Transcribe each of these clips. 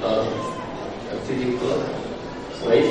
اه ابتدي بقى كويس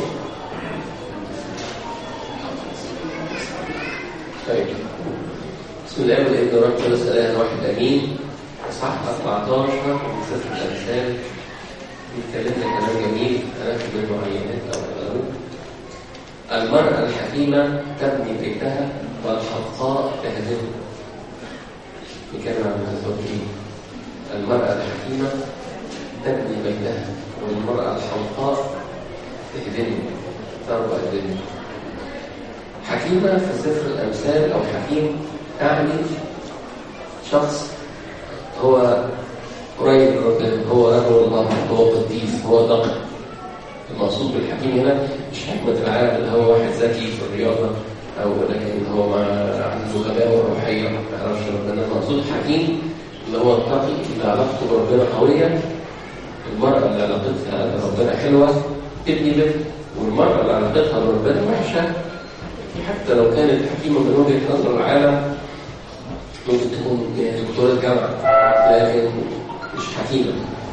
طيب بسم الله والابن والروح القدس اله واحد امين اصحاح 14 من سفر الامثال بيتكلمنا كلام جميل هناخد منه عينات او غيره المرأة الحكيمة تبني بيتها والحقاء تهدمه بيتكلم عن الزوجين المرأة الحكيمة تبني بيتها والمرأة الحمقاء تهدمه تربى الدنيا حكيمة في سفر الأمثال أو حكيم تعني شخص هو قريب من ربنا هو رجل الله هو قديس هو دقيق المقصود بالحكيم هنا مش حكمة العالم اللي هو واحد ذكي في الرياضة أو لكن هو ما عنده غباوة روحية ما يعرفش ربنا المقصود حكيم اللي هو التقي اللي علاقته بربنا قوية المرأة اللي علاقتها بربنا حلوة تبني بيت والمرأة اللي علاقتها بربنا وحشة حتى لو كانت حكيمة من وجهة نظر العالم ممكن تكون دكتورة جامعة لكن مش حكيمة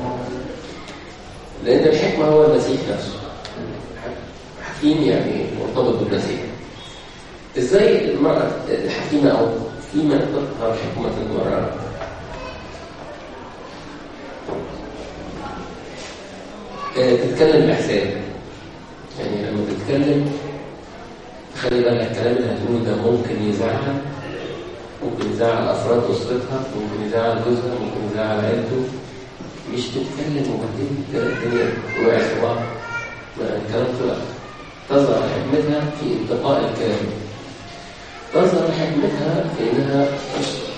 لأن الحكمة هو المسيح نفسه حكيم يعني مرتبط بالمسيح ازاي المرأة الحكيمة أو فيما تظهر حكمة المرأة تتكلم بإحسان يعني لما تتكلم خلي بالك الكلام اللي هتقوله ده ممكن يزعلها ممكن يزعل أفراد أسرتها ممكن يزعل جوزها ممكن يزعل عيلته مش تتكلم وبعدين الدنيا وقعت في بعض الكلام طلع تظهر حكمتها في انتقاء الكلام تظهر حكمتها في انها تستر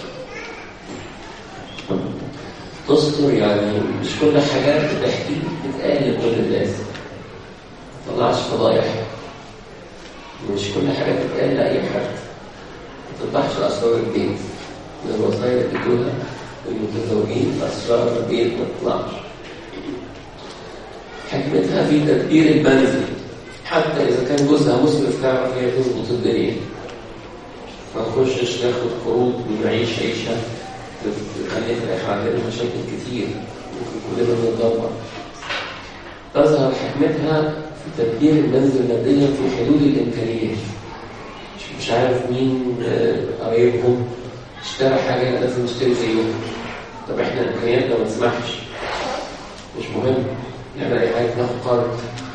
تستر يعني مش كل حاجات بتحكي بتقال لكل الناس ما تطلعش فضايح مش كل حاجه بتتقال لاي حد ما تطلعش اسرار البيت من الوصايا اللي بتقولها المتزوجين أسرار البيت ما تطلعش حكمتها في تدبير المنزل حتى إذا كان جوزها مسرف تعرف هي تظبط الدنيا ما تخشش تاخد قروض ونعيش عيشة تخليها في الآخر عندنا مشاكل كتير ممكن كلنا نتدمر تظهر حكمتها في تدبير المنزل ماديا في حدود الإمكانيات مش عارف مين قريبهم اشترى حاجة لازم نشتري زيهم طب احنا امكانياتنا ما تسمحش مش مهم نعمل اي حاجه ناخد قرض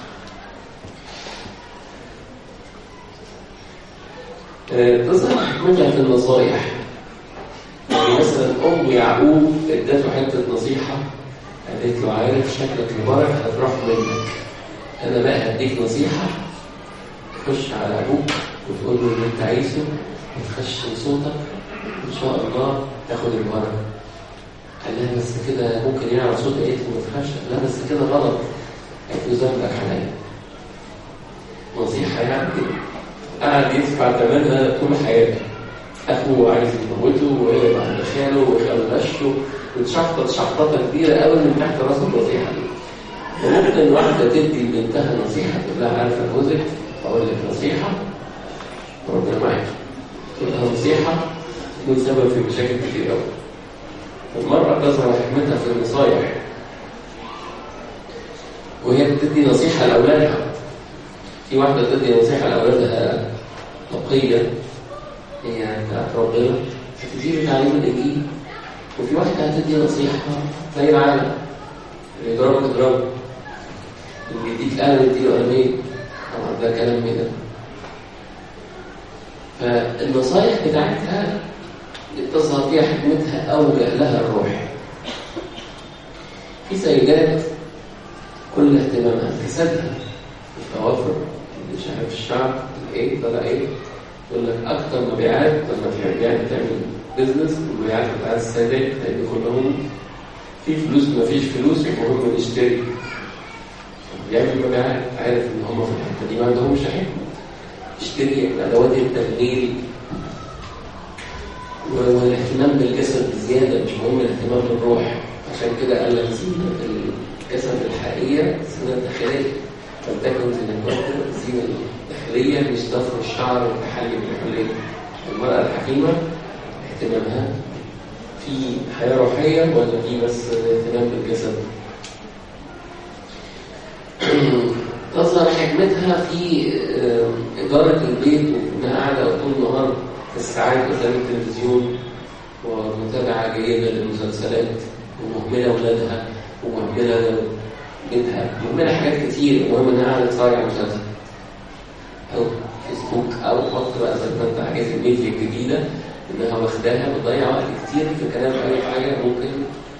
تظهر حكمتها في النصايح يعني مثلا ام يعقوب ادته حته نصيحه قالت له عارف شكلك مبارك هتروح منك انا بقى هديك نصيحه تخش على ابوك وتقول له اللي انت عايزه وتخشن صوتك ان شاء الله تاخد البركه قال لها بس كده ممكن يعرف صوت قالت له ما تخافش لا بس كده غلط قالت له ذنبك عليا نصيحه يعني قعد يدفع ثمنها طول حياته اخوه عايز يموته وهي بعد خاله وخاله غشه وتشحطط شحططه كبيره قوي من تحت راس النصيحه دي وممكن واحده تدي لبنتها نصيحه تقول لها عارفه جوزك اقول لك نصيحه ربنا معاك تقول لها نصيحه تكون سبب في مشاكل كتير قوي المرأة تظهر حكمتها في النصايح وهي بتدي نصيحة لأولادها في واحدة بتدي نصيحة لأولادها نقية هي بتاعت ربنا هتدي تعليم الإنجيل وفي واحدة هتدي نصيحة زي العالم اللي يضربك تضربه اللي يديك قلم يديله قلمين طبعا ده كلام كده فالنصايح بتاعتها تظهر فيها حكمتها أو جهلها الروحي في سيدات كل اهتمامها كسبها التوافر مش عارف الشعب ايه طلع ايه يقول لك اكتر مبيعات لما تحب يعني تعمل بزنس المبيعات بتاع السيدات لان كلهم في فلوس ما فيش فلوس المهم نشتري بيعمل مبيعات عارف ان هم في الحته دي ما عندهمش حكمه اشتري ادوات التغليل والاهتمام بالجسد بزياده مش مهم الاهتمام بالروح عشان كده قال لك زينه الجسد الحقيقيه زينه الداخليه فلتكن زينة الزينه الداخليه مش ضفر الشعر والتحلي بالحليه المراه الحكيمه اهتمامها في حياه روحيه ولا في بس اهتمام بالجسد حكمتها في آه، إدارة البيت وإنها قاعدة طول النهار الساعات قدام التلفزيون ومتابعة جيدة للمسلسلات ومهملة أولادها ومهملة بيتها مهملة حاجات كتير المهم إنها قاعدة تتفرج على مسلسل أو فيسبوك أو حط بقى زي ما أنت حاجات الميديا الجديدة إنها واخداها بتضيع وقت كتير في كلام أي حاجة ممكن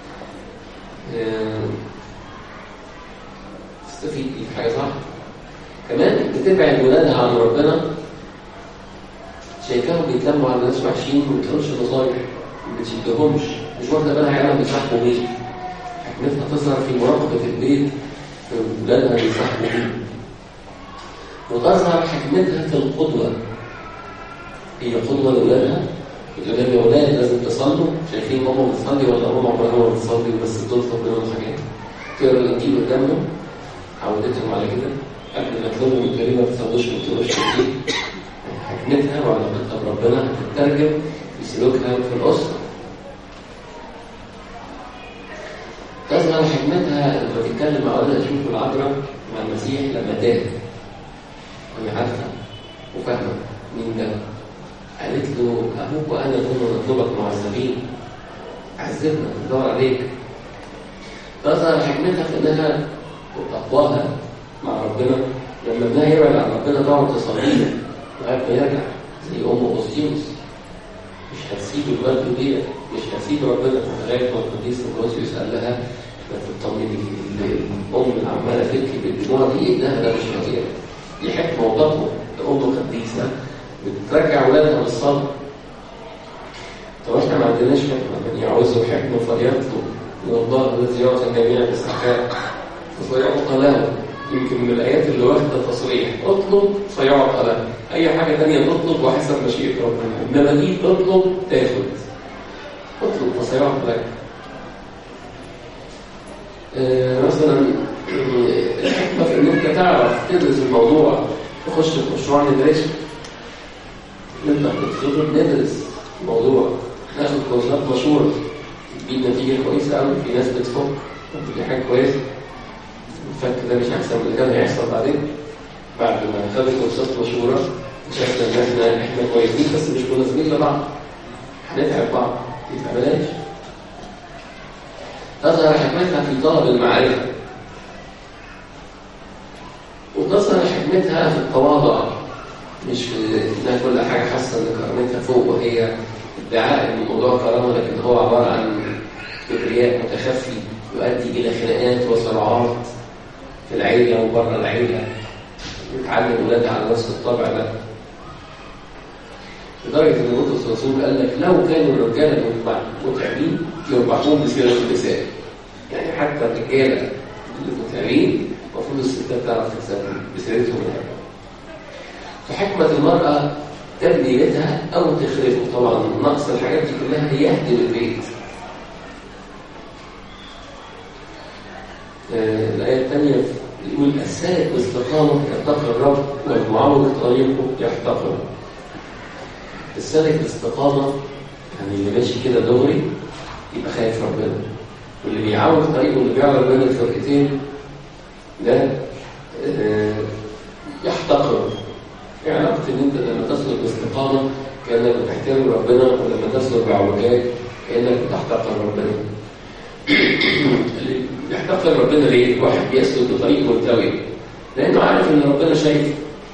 آه، تستفيد بيه في حاجة صح كمان بتبعد ولادها عن ربنا شايفاهم بيتلموا على ناس وحشين وما بتقولش نصايح ما بتشدهمش مش واخده بالها عيالها بيصاحبوا مين حكمتها تظهر في مراقبه البيت في ولادها بيصاحبوا مين وتظهر حكمتها في القدوه هي قدوه لاولادها بتقول لهم يا اولاد لازم تصلوا شايفين ماما بتصلي ولا ماما عمرها ما بتصلي بس بتطلب منهم حاجات تقرا الانجيل قدامهم عودتهم على كده قبل ما تطلبوا من الكلمه ما تصلوش ما تقولوش كتير حكمتها وعلاقتها بربنا هتترجم في سلوكها في الأسرة تظهر حكمتها لما تتكلم مع ولدها تشوف العذراء مع المسيح لما تاه وهي عارفة وفاهمة مين ده قالت له أبوك وأنا كنا نطلبك معذبين عذبنا ندور عليك تظهر حكمتها في إنها وتقواها مع ربنا لما ابنها يبعد عن ربنا تقعد تصلي لغايه ما يرجع زي ام اغسطينوس مش هتسيب الوالد دي مش هتسيب ربنا لغايه ما القديس اغسطينوس قال لها ما تطمني الام اللي عماله تبكي بالدموع دي ابنها ده مش هطير دي حكمه وتقوى ام قديسه بترجع اولادها للصلاه طب احنا ما عندناش حكمه من يعوزوا حكمه فليطلب من الله الذي يعطي جميع الاستحقاق فسيعطى له يمكن من الآيات اللي واخدة تصريح اطلب سيعطى لك أي حاجة تانية تطلب وحسب مشيئة ربنا إنما دي تطلب تاخد اطلب فسيعطى لك آه مثلا الحكمة في إن أنت تعرف تدرس الموضوع تخش في مشروع ندرسه نبدأ نتخرج ندرس الموضوع ناخد كورسات مشهورة تجيب نتيجة كويسة أوي في ناس بتفك دي حاجة كويسة الفك ده مش احسن من اللي كان هيحصل بعدين بعد ما خدت كورسات مشهوره اكتشفنا ان احنا احنا كويسين بس مش مناسبين لبعض هنتعب بعض ما يتعملهاش تظهر حكمتها في طلب المعرفه وتظهر حكمتها في التواضع مش في انها كل حاجه حاسه ان كرامتها فوق وهي ادعاء ان الموضوع كرامه لكن هو عباره عن كبرياء متخفي يؤدي الى خناقات وصراعات في العيلة وبره العيلة بتعلم ولادها على نفس الطبع ده لدرجة إن بطرس الرسول قال لك لو كانوا الرجالة متعبين يربحون بسيرة النساء يعني حتى الرجالة اللي متعبين المفروض الستات تعرف تتسابق بسيرتهم الهبة فحكمة المرأة تبني بيتها أو تخربه طبعا نقص الحاجات دي كلها يهدم البيت آه الآية الثانية يقول السالك باستقامة يتقي الرب والمعوج طريقه يحتقر السالك باستقامة يعني اللي ماشي كده دغري يبقى خايف ربنا واللي بيعوج طريقه اللي بيعرف بين الفرقتين ده آه يحتقر في علاقة ان انت لما تسلك باستقامة كأنك بتحترم ربنا ولما تسلك بعوجاج كأنك بتحتقر ربنا يحتقر ربنا ليه؟ واحد بيسلك بطريق ملتوي لأنه عارف إن ربنا شايف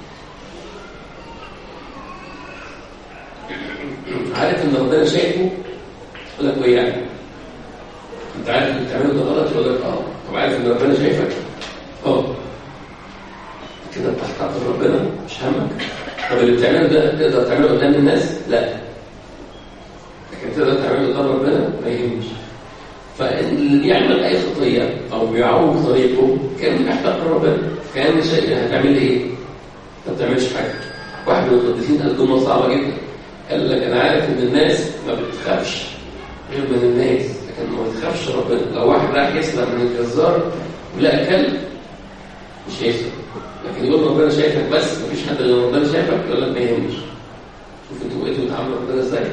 عارف إن ربنا شايفه يقول لك إيه يعني؟ أنت عارف اللي بتعمله ده غلط يقول لك أه طب عارف إن ربنا شايفك؟ أه كده بتحتقر ربنا مش همك طب اللي بتعمله ده تقدر تعمله قدام الناس؟ لا لكن تقدر تعمله قدام ربنا ما يهمش فاللي بيعمل اي خطيه او بيعوج طريقه كان بيحتقر ربنا كان شيء هتعمل ايه؟ ما بتعملش حاجه واحد من القديسين قال جمله صعبه جدا قال لك انا عارف ان الناس ما بتخافش غير من الناس لكن ما بتخافش ربنا لو واحد راح يسرق من الجزار ولقى كلب مش هيسرق لكن يقول ربنا شايفك بس مفيش حد غير ربنا شايفك يقول لك ما يهمش شوف انتوا بقيتوا بتعاملوا ربنا ازاي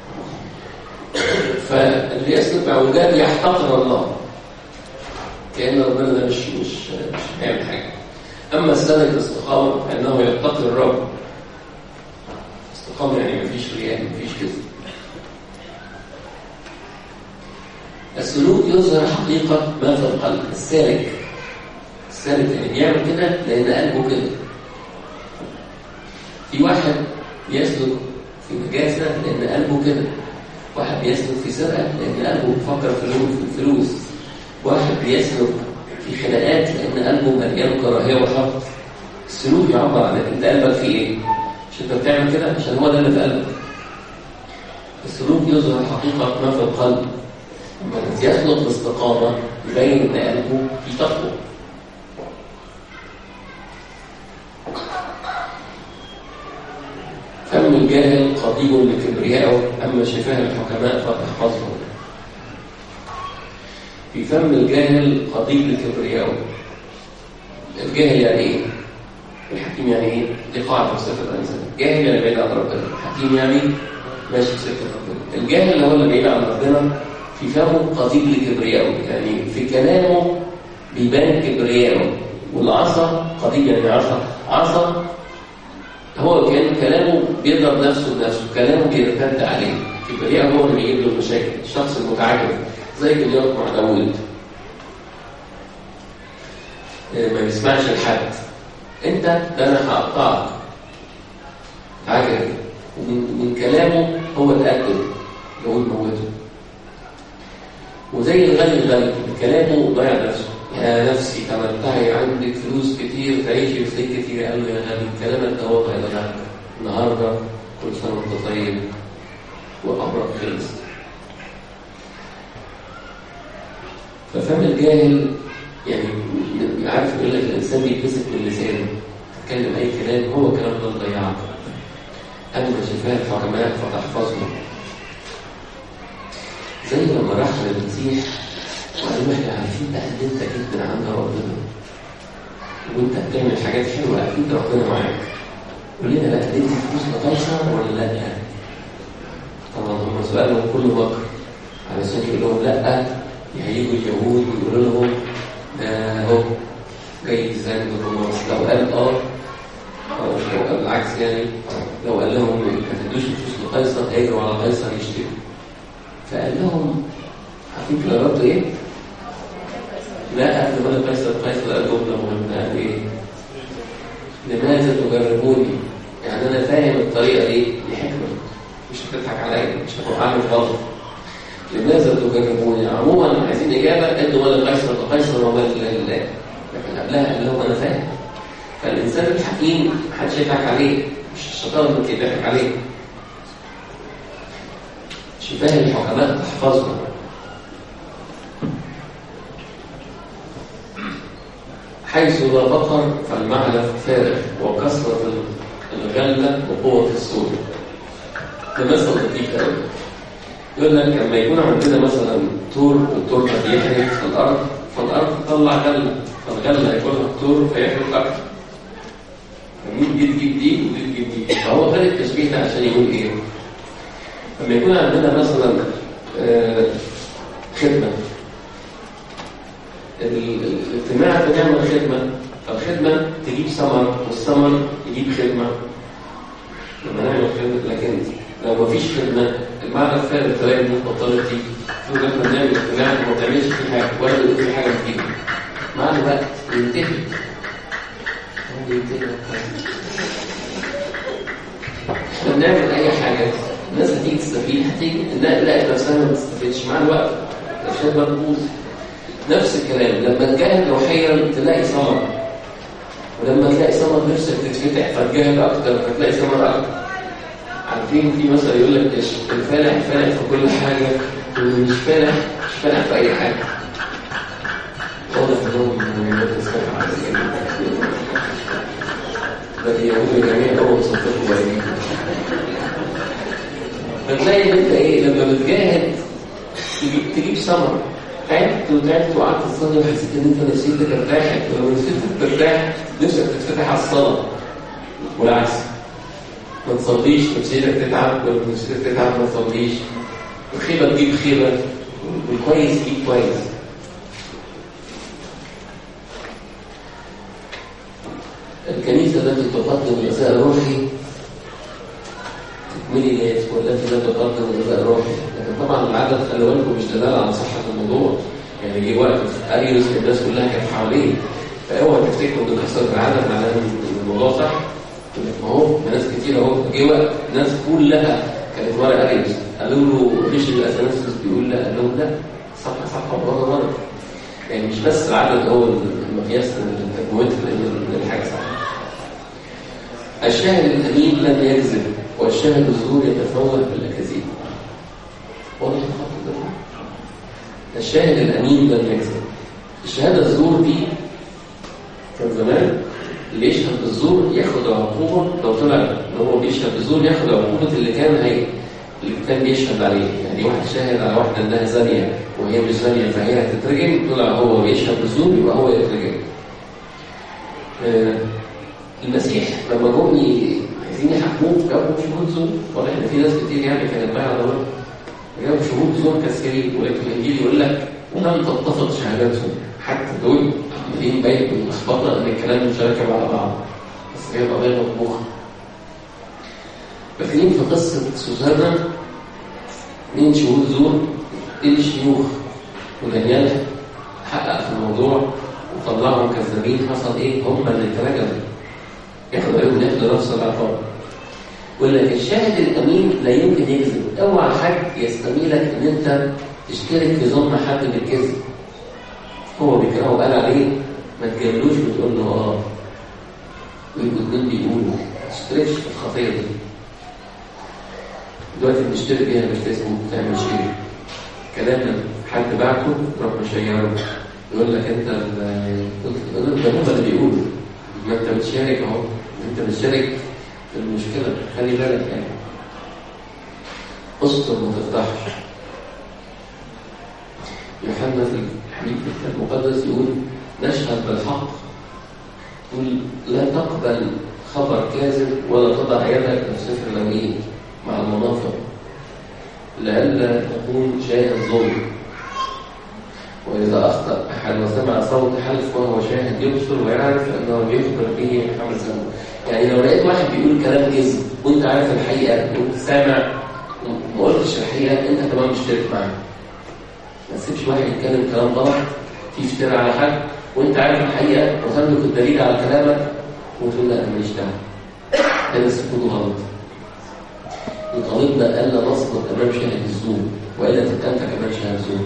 فاللي يسلك بعوجات يحتقر الله كأن ربنا ده مش مش مش هيعمل حاجة أما السنة الاستقامة فإنه يتقي الرب استقامة يعني مفيش رياء مفيش كذب السلوك يظهر حقيقة ما في القلب السالك السالك يعني بيعمل كده لأن قلبه كده في واحد يسلك في نجاسة لأن قلبه كده واحد بيسلك في سرقة لأن قلبه بيفكر في الفلوس واحد بيسلك في خناقات لأن قلبه مليان كراهية وحقد السلوك يعبر عن انت قلبك فيه ايه مش انت بتعمل كده عشان هو ده اللي في قلبك السلوك يظهر حقيقة ما في القلب لما يسلك باستقامة يبين ان قلبه في تقوى فم الجاهل قضيب لكبريائه أما شفاه الحكماء فتحفظه في فم الجاهل قضيب لكبريائه الجاهل يعني ايه؟ الحكيم يعني ايه؟ دي قاعدة في صفة الإنسان جاهل يعني بعيد عن ربنا الحكيم يعني ماشي في صفة ربنا الجاهل هو اللي بعيد عن ربنا في فمه قضيب لكبريائه يعني في كلامه بيبان كبريائه والعصا قضيب يعني عصا عصا هو كان كلامه بيضرب نفسه بنفسه كلامه بيرتد عليه كبرياء هو اللي بيجيب له المشاكل الشخص المتعجب زي كليات مع داوود ما يسمعش لحد انت ده انا هقطعك عجب ومن من كلامه هو اتاكد داوود موته وزي الغني الغني كلامه ضيع نفسه يا نفسي تمتعي عندك فلوس كتير تعيشي في خير كتير قال له يا غبي كلامك ده وضع يضيعك النهارده كل سنه وانت طيب وامرك خلص ففهم الجاهل يعني عارف يقول لك الانسان بيتمسك من لسانه تتكلم اي كلام هو كلام ده ضيعك اما شفاه الحكماء فتحفظه زي لما راح للمسيح وقال له احنا عارفين بقى ان انت جيت من عند ربنا وانت بتعمل حاجات حلوه اكيد ربنا معاك قول لنا بقى اديت فلوس لقيصر ولا لا؟ طبعا هم سؤالهم كله مكر علشان يقول لهم لا هيجوا اليهود ويقولوا لهم ده اهو جاي يزن بالرماس لو قال اه او لو قال العكس يعني لو قال لهم ما تدوش فلوس لقيصر هيجروا على قيصر يشتروا فقال لهم عارفين كده ردوا ايه؟ لا قبل ما قيصر قيصر قال جمله مهمه قال ايه؟ لماذا تجربوني؟ يعني انا فاهم الطريقه دي دي حكمه مش هتضحك عليا مش هتبقى عامل غلط لماذا تجربوني؟ عموما عايزين اجابه ادوا مال قيصر لقيصر ومال لله لكن قبلها قال لهم انا فاهم فالانسان الحكيم محدش يضحك عليه مش الشيطان اللي بيضحك عليه شفاه الحكماء تحفظنا حيث لا بقر فالمعلف فارغ وكثرة الغلة وقوة السور ده مثل لطيف قوي يقول لك لما يكون عندنا مثلا تور والتور ده بيحرق في الأرض فالأرض تطلع غلة فالغلة ياكلها التور فيحرق أكتر فمين دي تجيب دي ودي تجيب دي فهو خد التشبيه ده عشان يقول إيه؟ لما يكون عندنا مثلا آه خدمة الاجتماع بنعمل خدمة فالخدمة تجيب ثمر والثمر يجيب خدمة لما نعمل خدمة لكن لو ما فيش خدمة المعنى الثالث تلاقي الناس بطلت تيجي تقول لما بنعمل اجتماع ما بتعملش فيه حاجة ولا بيقول في حاجة جديدة مع الوقت ينتهي ينتهي احنا بنعمل أي حاجة الناس هتيجي تستفيد هتيجي تلاقي نفسها ما بتستفيدش مع الوقت عشان بتبوظ نفس الكلام لما تجاهد روحيا تلاقي ثمر ولما تلاقي ثمر نفسك تتفتح فتجاهد اكتر فتلاقي ثمر اكتر عارفين في مثل يقول لك الفالح فالح في كل حاجه واللي مش فالح مش فالح في اي حاجه واضح انهم من ده اليهود جميع هو صفته بعيدين فتلاقي انت ايه لما بتجاهد تجيب تجيب ثمر تعبت وتعبت وقعدت تصلي وحسيت ان انت نفسيتك ارتاحت ولو نفسيتك ترتاح نفسك تتفتح على الصلاه والعكس ما تصليش نفسيتك تتعب ولو نفسيتك تتعب ما تصليش الخيبه تجيب خيبه والكويس يجيب كويس الكنيسة التي تقدم الغذاء الروحي تكملي ناس والتي لا تقدم الغذاء الروحي لكن طبعا العدد خلي بالكم مش دلالة على صحة الموضوع يعني جه وقت أريوس الناس كلها كانت حواليه فاوعى تفتكروا ان كثرة العدد معناه ان الموضوع صح ما هو ناس كتير اهو جه وقت الناس كلها كانت ورا اريوس قالوا له مش الاثناسيوس بيقول لا قال لهم لا صح صح وبره غلط يعني مش بس العدد هو المقياس المهم ان الحاجه صح الشاهد الامين لم يكذب والشاهد الزور يتفوه بالاكاذيب واضح الخط ده الشاهد الامين لم يكذب الشهاده الزور دي كان زمان اللي يشهد بالزور ياخد عقوبه لو طلع ان هو بيشهد بالزور ياخد عقوبه اللي كان هي اللي كان بيشهد عليه يعني واحد شاهد على واحده انها زانيه وهي مش زانيه فهي هتترجم طلع هو بيشهد بالزور يبقى هو يترجم آه المسيح لما جم عايزين يحكموه جابوا شهود زور واضح ان في ناس كتير يعني كانت بايعه ضميرها جابوا شهود زور كثيرين ولكن الانجيل يقول لك ولم تتفق شهاداتهم حتى دول عاملين باين بالمخبطه ان الكلام مش راكب على بعض بس هي قضيه مطبوخه فاكرين في قصه سوزانا اثنين شهود زور ايه الشيوخ ودانيال حقق في الموضوع وطلعهم كذابين حصل ايه هم اللي اترجموا ياخد عليهم ياخد نفس العقاب يقول لك الشاهد الامين لا يمكن يكذب اوعى حد يستميلك ان انت تشترك في ظلم حد بالكذب هو بيكرهه وقال عليه ما تجاملوش وتقول له اه ويبقوا اتنين بيقولوا ما تشتركش في الخطيه دي دلوقتي بنشترك بيها بالفيسبوك تعمل شير كلام حد بعته تروح مشيره يقول لك انت ده هم اللي بيقولوا ما انت بتشارك اهو انت بتشارك في المشكله خلي بالك يعني استر ما تفتحش يوحنا في الحديث المقدس يقول نشهد بالحق يقول لا تقبل خبر كاذب ولا تضع يدك في سفر الأمين مع المنافق لئلا تكون شيئا ظلم وإذا أخطأ أحد وسمع صوت حلف وهو شاهد يبصر ويعرف أنه يخبر به محمد سلم يعني لو لقيت واحد بيقول كلام كذب وأنت عارف الحقيقة وأنت سامع ما قلتش الحقيقة أنت كمان مشترك معاه ما تسيبش واحد يتكلم كلام غلط في افتراء على حد وانت عارف الحقيقه وتملك الدليل على كلامك وتقول لا انا ماليش دعوه ده السكوت غلط وطالبنا الا نصمت امام شاهد الزور والا تبقى انت كمان شاهد زور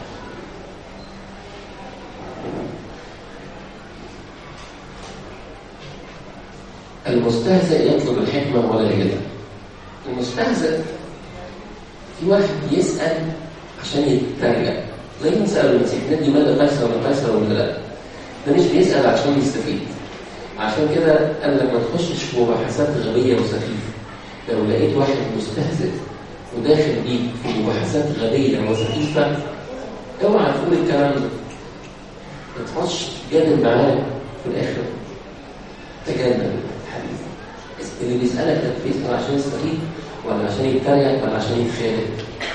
المستهزئ يطلب الحكمه ولا يجدها المستهزئ في واحد يسال عشان يترجع زي ما سألوا المسيح ندي مال قيصر ولا قيصر ولا لا ده مش بيسأل عشان يستفيد عشان كده قال لك ما تخشش في مباحثات غبية وسخيفة لو لقيت واحد مستهزئ وداخل بيك في مباحثات غبية وسخيفة اوعى تقول الكلام ده ما تخش تجادل معاه في الآخر تجادل الحديث اللي بيسألك ده بيسأل عشان يستفيد ولا عشان يتريق ولا عشان يتخانق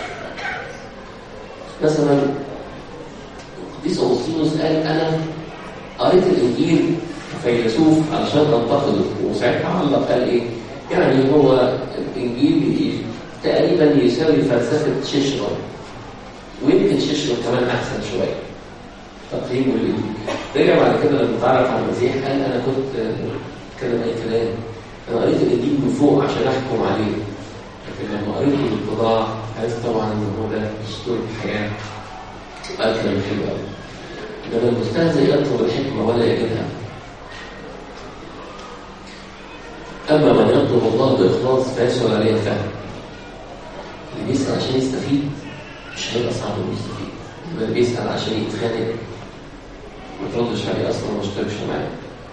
مثلا قديس اغسطينوس قال انا قريت الانجيل فيلسوف علشان انتقده وساعتها علق قال ايه؟ يعني هو الانجيل تقريبا يساوي فلسفه شيشرا ويمكن شيشرا كمان احسن شويه تقييمه للانجيل رجع بعد كده لما اتعرف على المسيح قال انا كنت كلام اي كلام انا قريت الانجيل من فوق عشان احكم عليه لكن لما قريته بالاتضاع عرفت طبعا ان هو ده دستور الحياه قال كلام حلو قوي انما المستهزئ يطلب الحكمه ولا يجدها اما من يطلب الله باخلاص فيسهل عليه الفهم اللي بيسال عشان يستفيد مش هيبقى صعب انه يستفيد انما اللي بيسال عشان يتخانق ما تردش عليه اصلا وما اشتركش معاه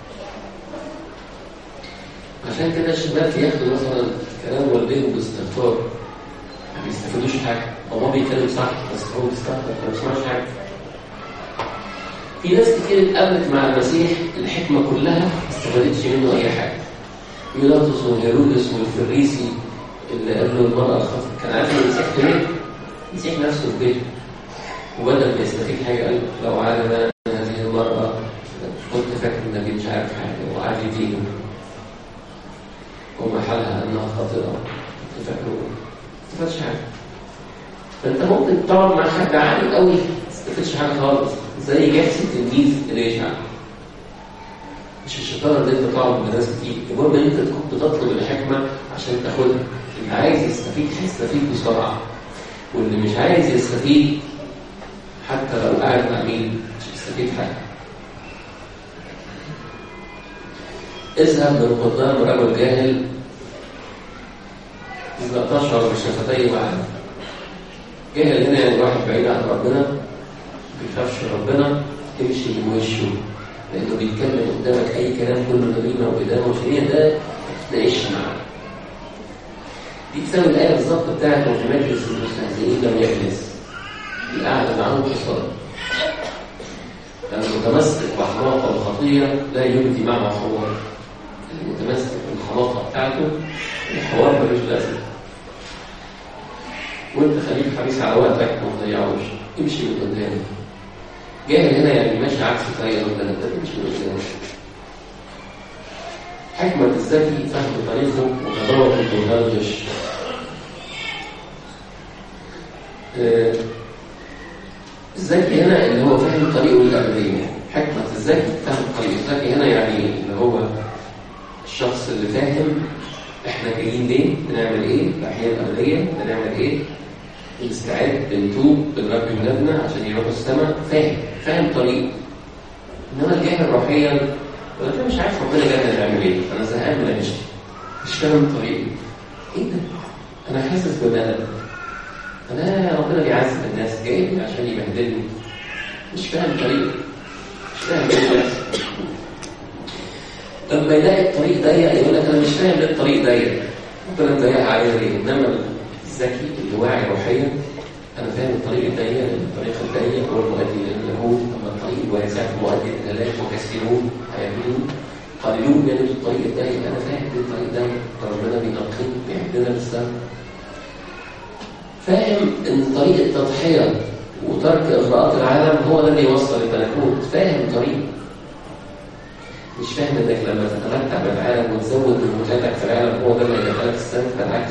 عشان كده الشباب ياخدوا مثلا كلام والديهم باستغفار ما بيستفيدوش حاجه هو بيتكلم صح بس هو بيستغفر ما بيسمعش حاجه في ناس كتير اتقابلت مع المسيح الحكمه كلها ما استفادتش منه اي حاجه بيلاطس وهيرودس والفريسي اللي قال له المرأة الخطأ كان عارف ان المسيح في بيته المسيح نفسه في بيته وبدل ما يستفيد حاجة قال لو عالم هذه المرأة كنت فاكر انك مش عارف حاجه وقاعد يدينه وما حالها انها خاطئه تفكروا ما تستفادش حاجه فانت ممكن تقعد مع حد عالي قوي ما تستفادش حاجه خالص زي جلسه التلميذ اللي يشعر مش الشطاره ان انت تقعد مع ناس كتير المهم ان انت تكون بتطلب الحكمه عشان تاخدها اللي عايز يستفيد هيستفيد بسرعه واللي مش عايز يستفيد حتى لو قاعد مع مين مش هيستفيد حاجه اذهب من قدام رجل جاهل إذا تشعر بشفتيه معه جاهل هنا يعني واحد بعيد عن ربنا ما بيخافش ربنا تمشي من وشه لأنه بيتكلم قدامك أي كلام كله نميمة وإدانة وشنية ده ما تتناقش معاه دي تساوي الآية بالظبط بتاعت متمجلس المستهزئين لم يجلس القعدة معاهم قصار المتمسك بحماقة الخطية لا يبدي معه حوار المتمسك بالحماقة بتاعته الحوار ملوش لازمة وانت خليك حريص على وقتك ما تضيعوش امشي من قدامه جاهل هنا يعني ماشي عكس طريقه ربنا انت تمشي من قدامه حكمة الذكي فهم طريقه وغضاوة المغرجش آه، الذكي هنا اللي هو فاهم طريقه الأبدية حكمة الذكي فهم طريقه الذكي هنا يعني اللي هو الشخص اللي فاهم احنا جايين ليه بنعمل ايه الأحياء الأبدية بنعمل ايه بنستعد بنتوب بنربي ولادنا عشان يروحوا السماء فاهم فاهم طريقه انما الجاهل روحيا ولا انت مش عارف ربنا جاي نعمل ايه انا زهقان من عيشتي مش فاهم طريقي ايه ده انا حاسس بملل انا ربنا بيعذب الناس جايبني عشان يبهدلني مش فاهم طريقي مش فاهم ايه اللي بيحصل لما يلاقي الطريق ضيق يقول لك انا مش فاهم ليه الطريق ضيق ربنا مضيقها عليا ليه انما الذكي اللي واعي روحيا انا فاهم الطريق الضيق الطريق الضيق هو المؤدي الى اللاهوت اما الطريق الواسع مؤدي الى الهلاك وكثيرون هيميلون قليلون يجد الطريق الضيق انا فاهم ان الطريق ضيق ربنا بينقينا بيعدنا للسما فاهم ان طريق التضحيه وترك اغراءات العالم هو ده اللي يوصل للملكوت فاهم طريق مش فاهم انك لما تتمتع بالعالم وتزود من متعتك في العالم هو ده اللي هيدخلك السما بالعكس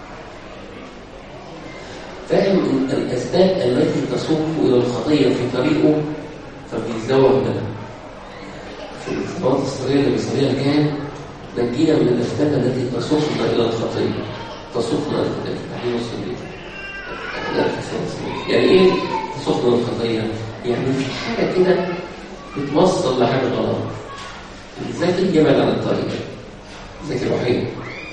فاهم ان الاسباب التي تسوق الى الخطيه في طريقه فبيتزوج منها في الصلاه السريه اللي بيصليها الكاهن نجينا من الاسباب التي تسوقنا الى الخطيه تسوقنا الى التحليل السري يعني ايه تسوقنا الخطيه؟ يعني في حاجه كده بتوصل لحاجه غلط ازاي تيجي يبعد عن الطريق ذكي روحيا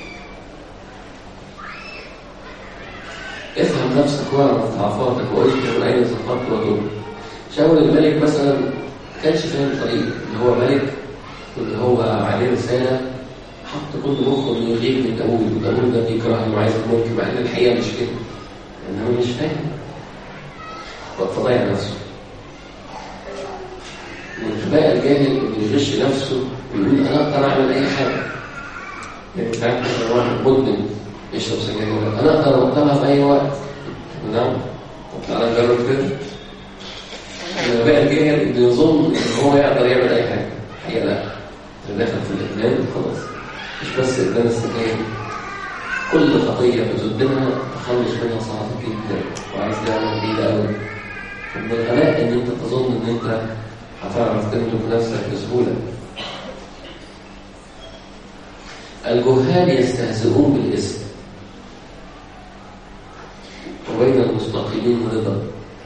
افهم نفسك واعرف ضعفاتك واذكر اين سقطت وضل شاول الملك مثلا ما كانش فاهم الطريق اللي هو ملك واللي هو عليه رساله حط كل مخه انه يغيب من داوود وداوود ده بيكرهه وعايز الملك مع ان الحقيقه مش كده لان هو مش فاهم فضيع نفسه والغباء الجاهل اللي يغش نفسه ويقول انا اقدر اعمل اي حاجه يعني انت عارف مثلا واحد مدمن يشرب سجاير يقول لك انا اقدر اوقفها في اي وقت نعم طب تعالى نجرب كده الغباء الجاهل اللي يظن ان هو يقدر يعمل اي حاجه الحقيقه لا اللي داخل في الادمان خلاص مش بس ادمان السجاير كل خطيه بتدمنها تخلص منها صعب جدا وعايز تعمل بعيده قوي من الغباء ان انت تظن ان انت هتعرف تملك نفسك بسهولة الجهال يستهزئون بالاسم وبين المستقيمين رضا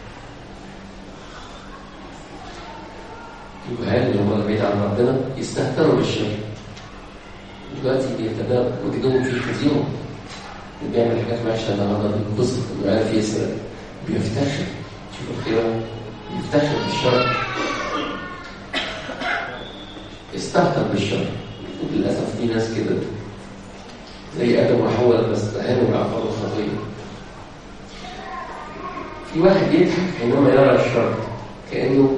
الجهال اللي هم بعيد عن ربنا يستهتروا بالشر دلوقتي بيتبادلوا وجدهم في خزيهم اللي بيعمل حاجات وحشه النهارده بينبسط انه عارف يسرق بيفتخر شوف الخير يفتخر بالشر استهتر بالشر للأسف في ناس كده زي آدم وحواء لما استهانوا بعقاب الخطية في واحد يضحك حينما يرى الشر كأنه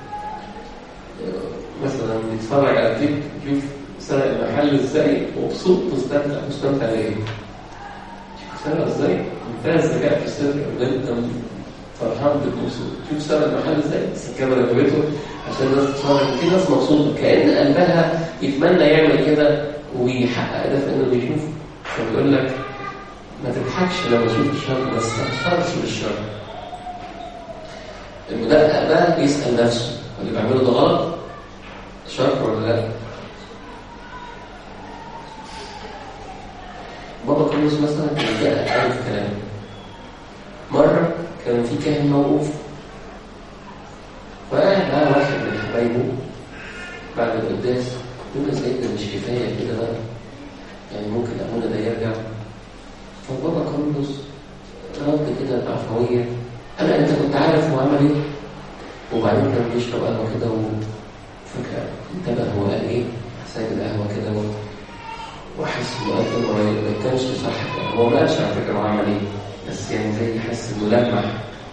مثلا بيتفرج على كليب يشوف سرق المحل ازاي مبسوط مستمتع مستمتع ليه؟ سرق ازاي؟ منتهى الذكاء في السر جدا فرحان بالمبسوط شوف سرق المحل ازاي بس الكاميرا جابته عشان الناس تتفرج في ناس مبسوطه كأن قلبها يتمنى يعمل كده ويحقق ده في انه بيشوف فبيقول لك ما تضحكش لما تشوف الشر بس ما تفرش بالشر المدقق ده بيسأل نفسه اللي بيعمله ده غلط شر ولا لا بابا كرولوس مثلا كان مدقق قوي في كلامه مرة كان في كاهن موقوف فقال بقى واحد من حبايبه بعد القداس يقول له سيدنا مش كفاية كده بقى يعني ممكن أبونا ده يرجع فبابا كرولوس رد كده بعفوية قال أنت كنت عارف هو عمل إيه؟ وبعدين كان بيشرب قهوة كده وفكرة انتبه هو قال إيه؟ سايب القهوة كده وحس إنه قال إنه ما كانش صح هو ما قالش على فكرة هو عمل إيه بس يعني زي حس إنه لمح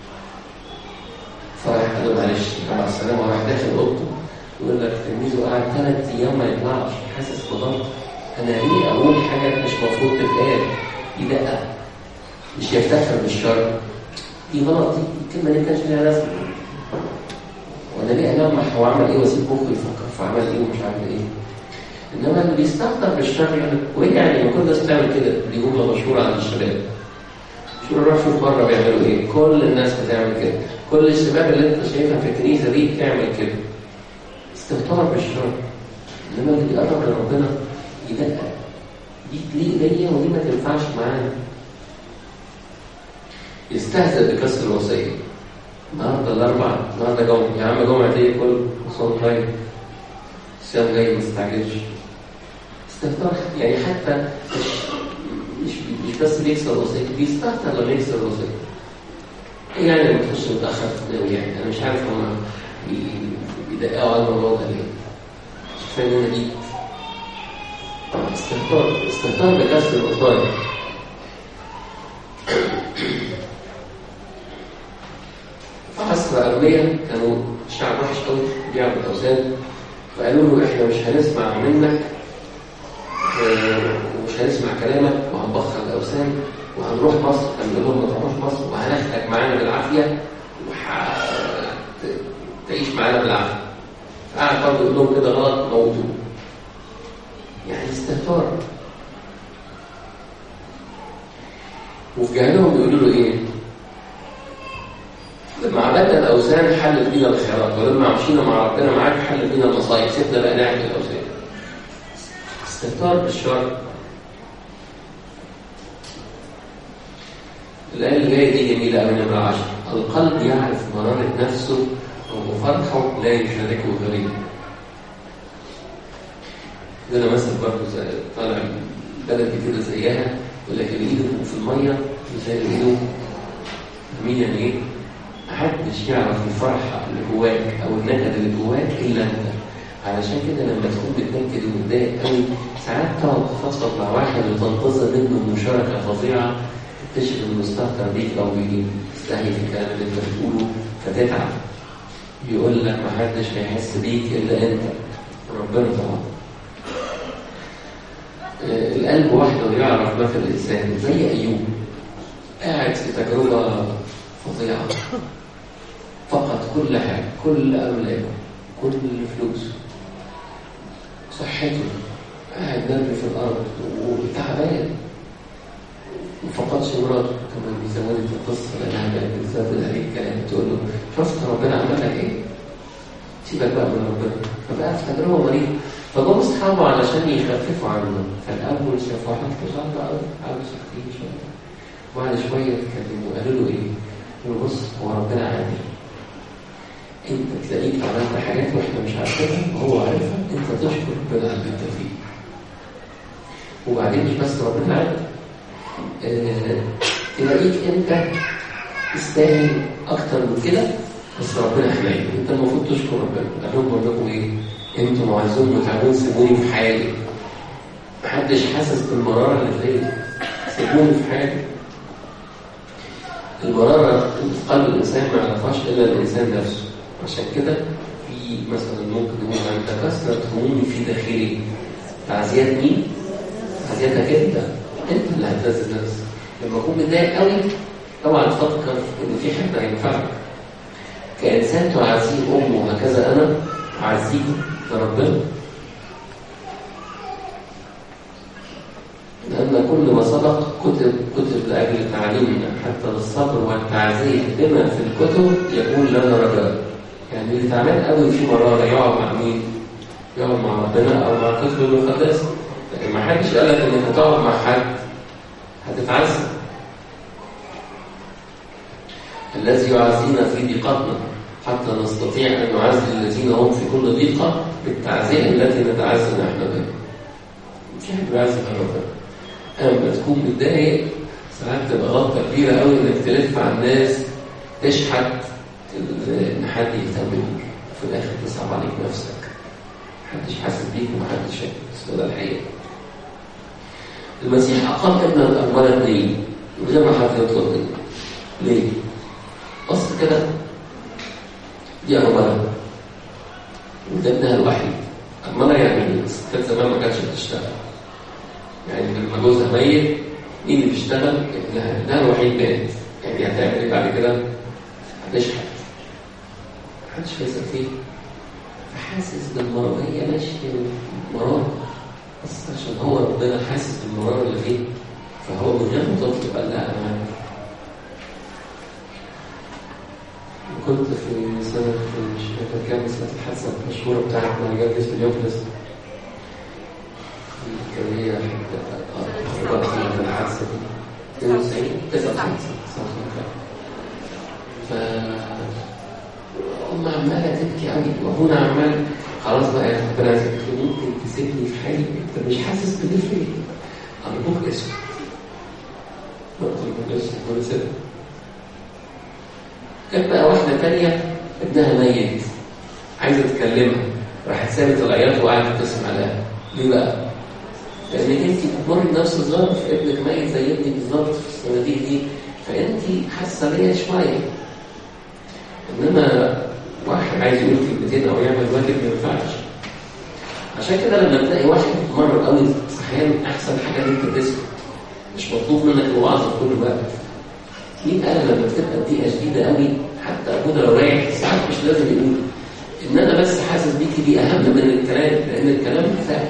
فراح قال له معلش مع السلامة وراح داخل أوضته يقول لك تلميذه قاعد ثلاث أيام ما يطلعش حاسس بضغط أنا ليه أقول حاجة مش المفروض تتقال دي دقة مش يفتخر بالشر دي غلط دي الكلمة دي كانش ليها لازمة وأنا ليه ألمح هو عمل إيه وأسيب مخه يفكر في عمل إيه ومش عامل إيه إنما اللي بيستهتر بالشر يعني وإيه يعني ما كل الناس بتعمل كده دي جملة مشهورة عند الشباب شوف روح شوف بره بيعملوا إيه كل الناس بتعمل كده كل الشباب اللي أنت شايفها في الكنيسة دي بتعمل كده استهتار بالشر إنما اللي بيقرب لربنا يدقق دي تليق ليا ودي ما تنفعش معانا يستهزئ بكسر الوصية النهارده الأربع النهارده جمعة يا عم جمعة إيه كل صوم طيب الصيام جاي ما تستعجلش استهتار يعني حتى مش مش مش بس بيكسر الوصية بيستهتر لما يكسر الوصية إيه يعني لما تخش متأخر تنام يعني أنا مش عارف هما بيدققوا على الموضوع ده ليه مش فاهم أنا جيت استهتار استهتار بكسر الوصايا فحسب أغنياء كانوا شعب وحش قوي بيعبد أوثان فقالوا له إحنا مش هنسمع منك ومش هنسمع كلامك وهنبخر الأوثان وهنروح مصر كان لهم ما تروحوش مصر وهناخدك معانا بالعافية وتعيش معانا بالعافية قاعد برضه يقول لهم كده غلط موتوا يعني استهتار وفي جهلهم بيقولوا له ايه لما عبدنا الاوثان حلت بينا الخيرات ولما مشينا مع ربنا معاك حلت بينا المصايب سيبنا بقى نعبد الاوثان استهتار بالشر الآية اللي جاية دي جميلة قوي نمرة 10 القلب يعرف مرارة نفسه وفرحه لا يشاركه غريب عندنا مثل برضه زي طالع بلد كده زيها يقول لك اللي ايده في الميه زي اللي ايده مين يعني ايه؟ محدش يعرف الفرحه اللي جواك او النكد اللي جواك الا انت علشان كده لما تكون بتنكد ومتضايق قوي ساعات تقعد تفضفض مع واحد وتنتظر منه مشاركه فظيعه تكتشف انه مستهتر بيك او بيستهي في الكلام اللي انت بتقوله فتتعب يقول لك محدش هيحس بيك الا انت ربنا طبعا القلب وحده يعرف ما في الإنسان زي أيوب قاعد في تجربة فظيعة فقد كل حاجة كل أملاكه كل فلوسه صحته قاعد مرمي في الأرض وتعبان ما فقدش مراته كمان بيزودي في القصة لأنها بقت بتزود عليه الكلام تقول له شفت ربنا عمل لك إيه؟ سيبك بقى من ربنا فبقى في تجربة مريضة فجم اصحابه علشان يخففوا عنه فالاول شاف واحد تشرب قوي عاوز يخفيه شويه وبعد شويه اتكلموا قالوا له ايه؟ قالوا بص هو ربنا عادل انت تلاقيك عملت حاجات واحنا مش عارفينها وهو عارفها انت تشكر ربنا على اللي انت فيه وبعدين مش بس ربنا عادل اه تلاقيك انت تستاهل اكتر من كده بس ربنا حنين انت المفروض تشكر ربنا قال لهم بقول لكم ايه؟ انتوا معزون متعبون سيبوني في حالي محدش حاسس بالمرارة اللي فيا سيبوني في حالي المرارة في قلب الإنسان ما يعرفهاش إلا الإنسان نفسه عشان كده في مثلا ممكن نقول عند كثرة همومي في داخلي تعزيات مين؟ تعزياتك أنت أنت اللي هتنزل نفسك لما أكون متضايق قوي طبعا تفكر ان في حد هينفعك كإنسان تعزيه أمه وهكذا أنا أعزيك لربنا لأن كل ما سبق كتب كتب لأجل تعليمنا حتى للصبر والتعزية بما في الكتب يكون لنا رجاء يعني اللي تعبان قوي في مرارة يقعد مع مين؟ يقعد مع ربنا أو مع الكتب المقدسة لكن ما حدش قال لك إنك هتقعد مع حد هتتعذب الذي يعزينا في ضيقتنا حتى نستطيع أن نعزي الذين هم في كل ضيقة بالتعزية التي نتعزى نحن بها. مش حد بيعزي ربنا. أما تكون متضايق ساعات تبقى غلطة كبيرة قوي إنك تلف على الناس تشحت إن حد يهتم بيك في الآخر تصعب عليك نفسك. محدش حاسس بيك ومحدش شايف بس ده الحقيقة. المسيح أقام ابن الأولاد ليه؟ من غير ما حد يطلب منه. ليه؟ بص كده دي أرملة وده ابنها الوحيد أرملة يعني ستات زمان ما كانتش بتشتغل يعني لما جوزها ميت مين اللي بيشتغل؟ ابنها ابنها الوحيد مات يعني هتعمل ايه بعد كده؟ هتشحت محدش هيسأل فيه فحاسس بالمرض هي ماشية مرض بس عشان هو ربنا حاسس بالمرض اللي فيه فهو من غير ما تطلب قال لا أنا كنت في سنة مش فاكر كام سنة الحادثة المشهورة بتاعت مهرجان اسم اليوبلس كان هي أخبار فيها الحادثة دي 92 99 صح ف أم عمالة تبكي قوي وأبونا عمال خلاص بقى يا ربنا عايزك ممكن تسيبني في حالي أنت مش حاسس بدي فين أرجوك اسكت أرجوك اسكت وأنا سيبك كانت بقى واحدة تانية ابنها ميت عايزة تكلمها راحت سابت العياط وقعدت تسمع لها ليه بقى؟ لأن أنت بتمر بنفس الظرف ابنك ميت زي ابني بالظبط في الصناديق دي فأنت حاسة بيا شوية إنما واحد عايز يقول كلمتين أو يعمل واجب ما ينفعش عشان كده لما تلاقي واحد مر قوي صحيان أحسن حاجة إن أنت تسكت مش مطلوب منك الوعظ في كل وقت مين قال لما بتبقى الدقيقه شديده قوي حتى ابونا لو رايح ساعات مش لازم يقول ان انا بس حاسس بيكي دي اهم من الكلام لان الكلام كفايه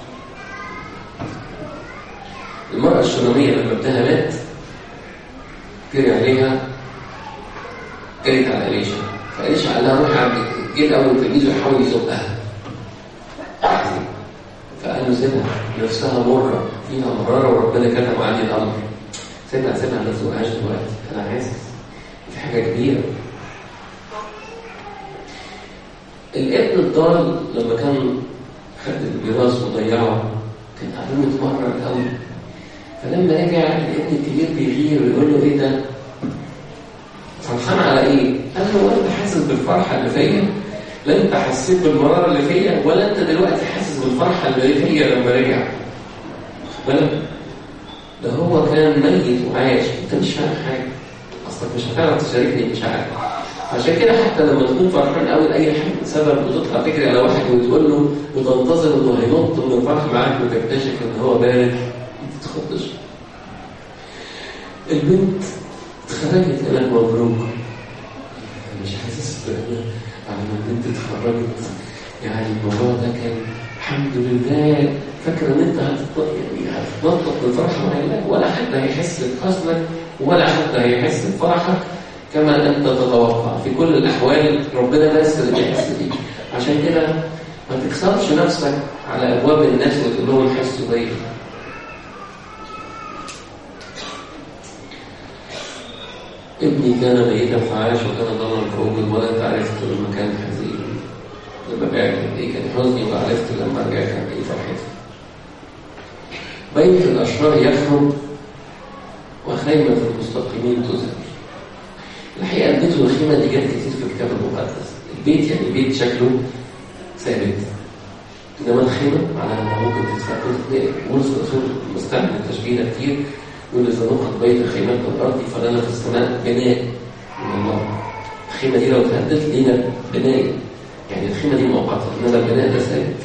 المرأة الشونامية لما ابنها مات جري عليها جريت على إليشا فإليشا قال لها روحي عند جه الأول تلميذه يحاول يزقها فقال له سيبها نفسها مرة فيها مرارة وربنا كتب عليه الأمر سيبها سيبها ما تزوقهاش دلوقتي انا حاسس في حاجه كبيره الابن الضال لما كان خد الميراث وضيعه كان ابوه متمرر قوي فلما رجع الابن الكبير بيغير ويقول له ايه ده؟ فرحان على ايه؟ قال له وانت حاسس بالفرحه اللي فيا؟ لا انت حسيت بالمراره اللي فيا ولا انت دلوقتي حاسس بالفرحه اللي فيا لما رجع؟ بالك؟ ده هو كان ميت وعايش انت مش فاهم حاجه اصلك مش هتعرف تشاركني مش عارف عشان كده حتى لما تكون فرحان قوي لاي حاجه سبب وتطلع تجري على واحد وتقول له وتنتظر انه هينط من الفرح معاك وتكتشف ان هو بارد ما تتخضش البنت اتخرجت لك مبروك مش حاسس على ما البنت اتخرجت يعني الموضوع ده كان الحمد لله فاكر ان انت يعني هتتنطط بالفرحه مع الله ولا حد هيحس بحزنك ولا حد هيحس بفرحك كما انت تتوقع في كل الاحوال ربنا بس اللي بيحس بيك عشان كده ما تكسرش نفسك على ابواب الناس وتقول لهم حسوا بيا ابني كان ميتا فعاش وكان ضمن فوق ولا عرفت المكان حزين لما بعت ايه كان حزني وعرفت لما رجعت عن ايه فرحتي بيت الأشرار يخرب وخيمة المستقيمين تزهر الحقيقة البيت والخيمة دي جت كتير في الكتاب المقدس البيت يعني بيت شكله ثابت إنما الخيمة على ما ممكن تتفكر بولس الرسول مستعمل التشبيه ده كتير يقول إذا نقط بيت خيمات الأرض فلنا في السماء بناء من الله الخيمة دي لو اتهدت لينا بناء يعني الخيمة دي مؤقتة إنما البناء ده ثابت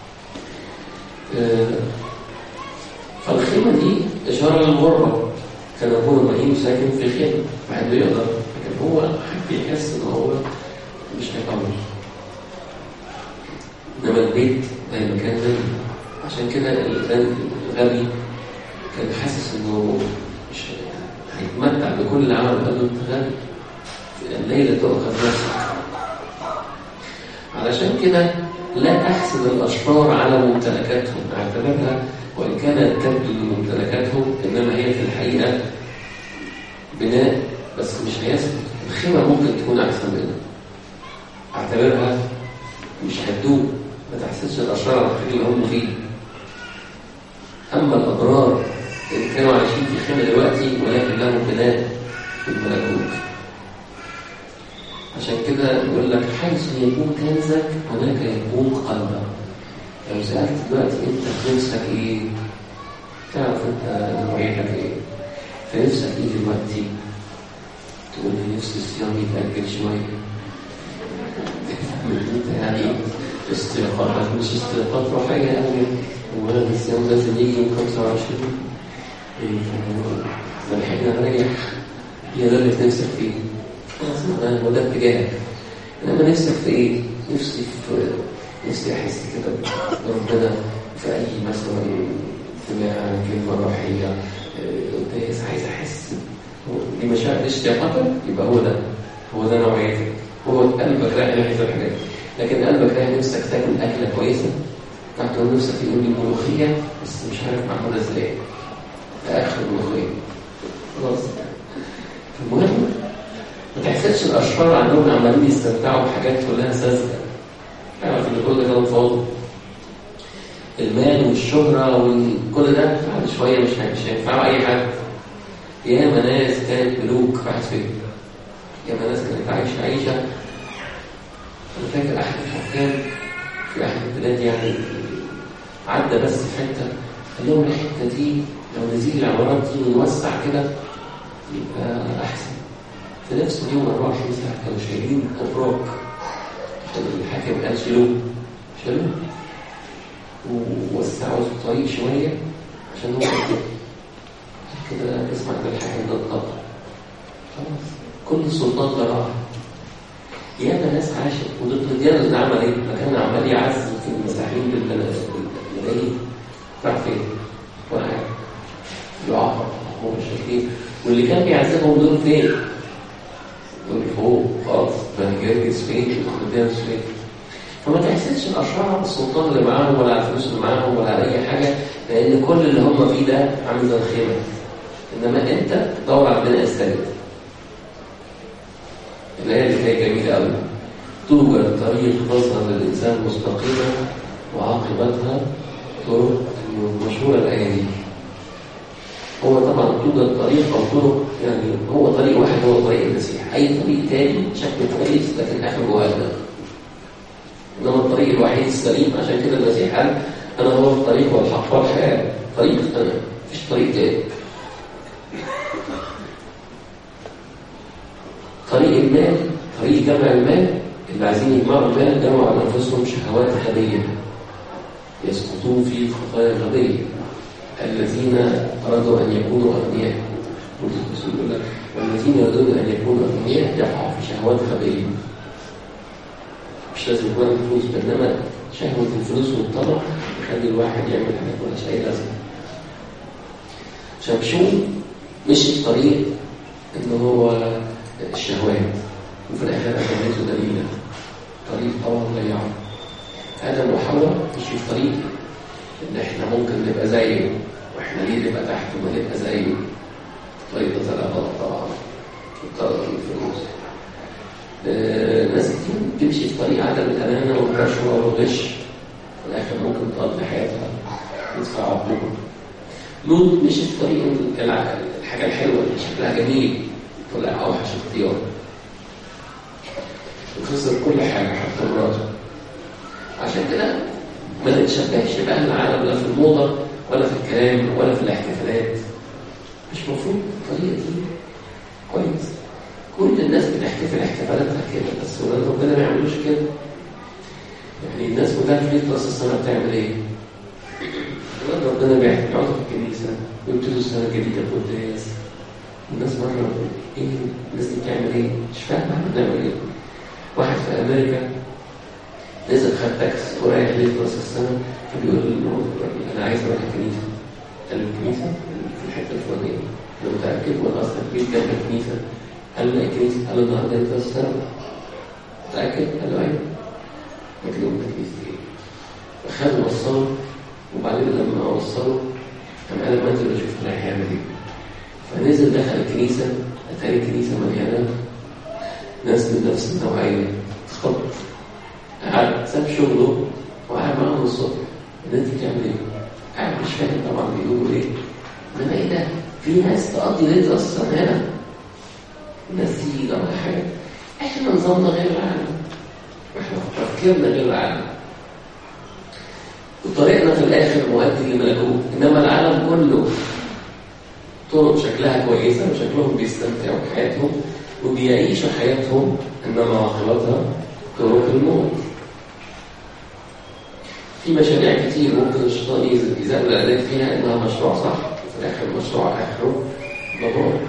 آه فالخيمة دي إشارة للغربة كان ابونا ابراهيم ساكن في خيمه مع انه يقدر لكن هو حب يحس ان هو مش هيطول انما البيت ده المكان ده عشان كده الانسان الغبي كان حاسس انه مش هيتمتع بكل اللي عمله قال له انت غبي الليله تؤخذ نفسك علشان كده لا تحسب الاشرار على ممتلكاتهم اعتبرها وان كانت تبدو ممتلكاتهم انما هي في الحقيقه بناء بس مش هيثبت الخيمه ممكن تكون احسن منها اعتبرها مش هتدوم ما تحسبش الاشرار على الحاجه اللي هم فيه اما الابرار اللي كانوا عايشين في خيمه دلوقتي ولكن لهم بناء في الملكوت عشان كده يقول لك حيث يكون كنزك هناك يكون قلبك لو سألت دلوقتي انت نفسك ايه تعرف انت نوعيتك ايه فنفسك ايه دلوقتي تقول لي نفسي الصيام يتأجل شوية انت يعني استيقاظك مش استيقاظ روحية قوي ولا الصيام لازم يجي يوم 25 ايه لحقنا نريح هي ده اللي نفسك فيه خلاص هو ده اتجاهك انما نفسك في ايه؟ نفسي في نفسي احس كده بربنا في اي مثلا اجتماع كلمه روحيه قداس عايز احس دي مشاعر اشتياقاتك يبقى هو ده هو ده نوعيتك هو قلبك رايح ناحيه الحاجات لكن قلبك رايح نفسك تاكل اكله كويسه تقول نفسك يقول لي ملوخيه بس مش عارف معموله ازاي اخر ملوخيه خلاص المهم ما تحسدش الاشرار عنهم عمالين يستمتعوا بحاجات كلها ساذجه اعرف ان كل ده فاضي المال والشهرة وكل ده بعد شوية مش مش هينفعوا أي حد ياما ناس كانت ملوك راحت فين ياما ناس كانت عايشة عيشة أنا فاكر أحد الحكام في أحد البلاد يعني عدى بس في حتة قال لهم الحتة دي لو نزيل العمارات دي ونوسع كده يبقى أحسن في نفس اليوم 24 ساعة كانوا شايلين أبراج عشان الحاكم قال شيلوه شالوه ووسعوا الطريق شوية عشان هو كده اسمع ده الحاكم ده اتقطع خلاص كل السلطان ده راح ياما ناس عاشت ودقلديانوس ده عمل ايه؟ ما كان عمال يعذب في المساحين بالملايين راح فين؟ ولا حاجة يعاقب هو مش شايفين واللي كان بيعذبهم دول فين؟ دول فوق خالص بنجرجس فين؟ ودقلديانوس فين؟ فما تحسدش الاشرار على السلطان اللي معاهم ولا على الفلوس اللي معاهم ولا على اي حاجه لان كل اللي هم فيه ده عامل زي الخيمه انما انت دور على بناء السجد الايه اللي هي جميله قوي توجد طريق تظهر للانسان مستقيمه وعاقبتها طرق مشهوره الايه دي هو طبعا توجد طريق او طرق يعني هو طريق واحد هو طريق المسيح اي طريق تاني شكله كويس لكن اخره جهنم انما الطريق الوحيد السليم عشان كده المسيح قال انا هو الطريق والحق والحياه طريق انا مفيش طريق تاني طريق المال طريق جمع المال اللي عايزين يجمعوا المال جمعوا على انفسهم شهوات غبيه يسقطون في خطايا غبيه الذين ارادوا ان يكونوا اغنياء يقول لك والذين يريدون ان يكونوا اغنياء يقعوا في شهوات غبيه مش لازم يكون فلوس بينما شهوة الفلوس والطمع يخلي الواحد يعمل حاجات مالهاش أي لازمة. شمشون مشي في طريق إن هو الشهوات وفي الآخر أخذته دليلا طريق طبعا ضيعه آدم وحواء مشي في طريق إن إحنا ممكن نبقى زيه وإحنا ليه نبقى تحت وما نبقى زيه طريق ده طلع غلط طبعا وطلع الفلوس ناس كتير بتمشي في طريق عدم الأمانة والرشوة والغش في الآخر ممكن تقضي حياتها تدفع عقوبة لوط مشي في طريق الحاجة الحلوة اللي شكلها جميل طلع أوحش اختيار وخسر كل حاجة حتى مراته عشان كده ما نتشبهش بقى العالم لا في الموضة ولا في الكلام ولا في الاحتفالات مش مفروض الطريقة دي كويس كل الناس بتحتفل احتفالاتها كده بس ولاد ربنا ما يعملوش كده يعني الناس كلها في بيت راس السنه بتعمل ايه؟ ولاد ربنا بيقعدوا في الكنيسه ويبتدوا السنه الجديده بقداس الناس مرة ايه الناس دي بتعمل ايه؟ مش فاهم احنا بنعمل ايه؟ واحد في امريكا نزل خد تاكس ورايح ليله راس السنه فبيقول له انا عايز اروح الكنيسه قال له الكنيسه في الحته الفلانيه انا متاكد ولا اصلا البيت جنب الكنيسه قال له الكنيسه قال له النهارده ليله راس السنه متاكد؟ قال له ايوه قال له الكنيسه ايه؟ فخد وصله وبعدين لما وصله قام قال ما انزل اشوف رايح يعمل ايه فنزل دخل الكنيسه اتاري الكنيسه مليانه ناس من نفس النوعيه اتخض قعد ساب شغله وقعد معاهم الصبح الناس دي بتعمل ايه؟ قاعد مش فاهم طبعا بيقولوا ايه انما ايه ده؟ في ناس تقضي ليله اصلا هنا الناس دي ده حاجه احنا نظامنا غير العالم احنا تفكيرنا غير العالم وطريقنا في الاخر مؤدي لملكوت انما العالم كله طرق شكلها كويسه وشكلهم بيستمتعوا بحياتهم وبيعيشوا حياتهم انما عاقبتها طرق الموت في مشاريع كتير ممكن الشيطان يزال الأداء فيها إنها مشروع صح وفي الآخر المشروع آخره ضباب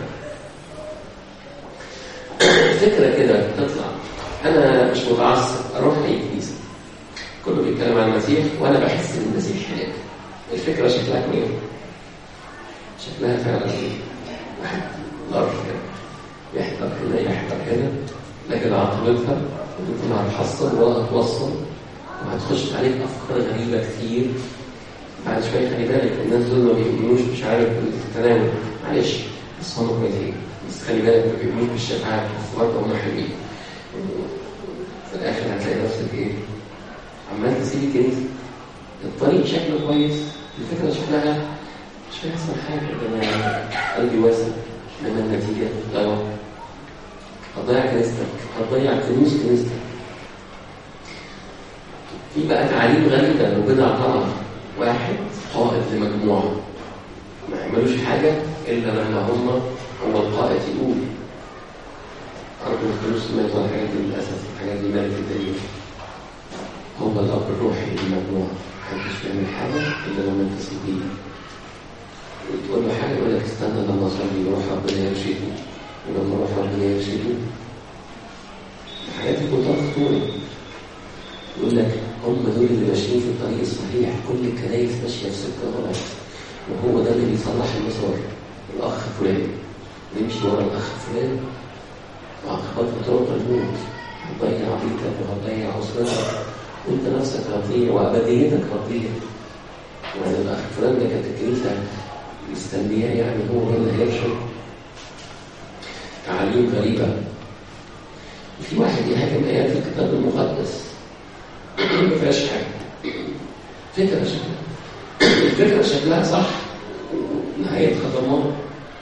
فكرة كده تطلع أنا مش متعصب أروح أي كنيسة كله بيتكلم عن المسيح وأنا بحس إن المسيح هناك الفكرة شكلها كويس شكلها فعلا واحد ظرف كده يحضر هنا يحضر هنا لكن عاقبتها انت هتحصل ولا هتوصل وهتخش عليك افكار غريبه كتير بعد شويه خلي بالك الناس دول ما بيؤمنوش مش عارف بالتناول معلش بس هم كويسين بس خلي بالك ما بيؤمنوش بالشفاعه برضه هم حلوين في الاخر هتلاقي نفسك ايه؟ عمال تسيب الكنيسه الطريق شكله كويس الفكره شكلها مش هيحصل حاجه ده انا قلبي واسع انما النتيجه ضياع هتضيع كنيستك هتضيع كنوز كنيستك في بقى تعاليم غريبة وبدع طلع واحد قائد لمجموعة ما يعملوش حاجة إلا لما هم هو القائد يقول أرجو الفلوس سمعت الحاجات دي للأسف الحاجات دي مالت الدليل هو الأب الروحي للمجموعة محدش بيعمل حاجة إلا لما أنت تسيبيه وتقول له حاجة يقول لك استنى لما أصلي يروح ربنا يرشدني ولما أروح ربنا يرشدني الحاجات دي كلها خطورة يقول لك هم دول اللي ماشيين في الطريق الصحيح كل الكنايس ماشيه في سكه غلط وهو ده اللي بيصلح المسار الاخ فلان نمشي ورا الاخ فلان وعقبات طرق الموت هتضيع بيتك وهتضيع اسرتك وانت نفسك هتضيع وابديتك هتضيع يعني الاخ فلان ده كانت الكنيسه مستنياه يعني هو ده اللي هيرشد تعاليم غريبه في واحد يهاجم ايات الكتاب المقدس ما فيهاش حاجه فكره شكلها الفكره شكلها صح نهايتها ضمان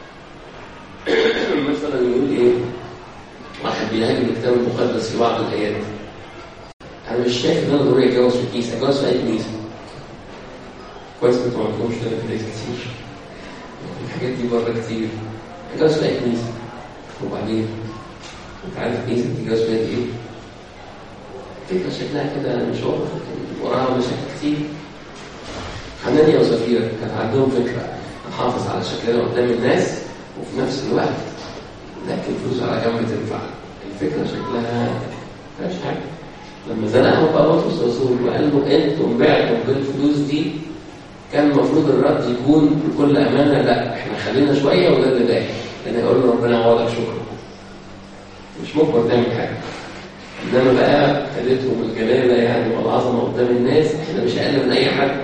مثلا يقول ايه واحد بيهاجم الكتاب المقدس في بعض الايات انا مش شايف ان انا ضروري اتجوز في الكنيسه اتجوز في اي كنيسه كويس انتوا ما عندكمش كنايس كتير الحاجات دي بره كتير اتجوز في اي كنيسه وبعدين انت عارف كنيسه تتجوز فيها ايه؟ فكرة شكلها كده مش واضح وراها مشاكل كتير حنانيا وزفيرة كان عندهم فكرة نحافظ على شكلنا قدام الناس وفي نفس الوقت لكن فلوس على جنب تنفع الفكرة شكلها مفيهاش حاجة لما زنقهم بقى بطرس الرسول وقال له انتم بعتم بالفلوس دي كان المفروض الرد يكون بكل امانه لا احنا خلينا شويه وده اللي باقي لان يقول له ربنا يعوضك شكرا مش مجبر تعمل حاجه انما بقى خدتهم الجلاله يعني والعظمه قدام الناس احنا مش اقل من اي حد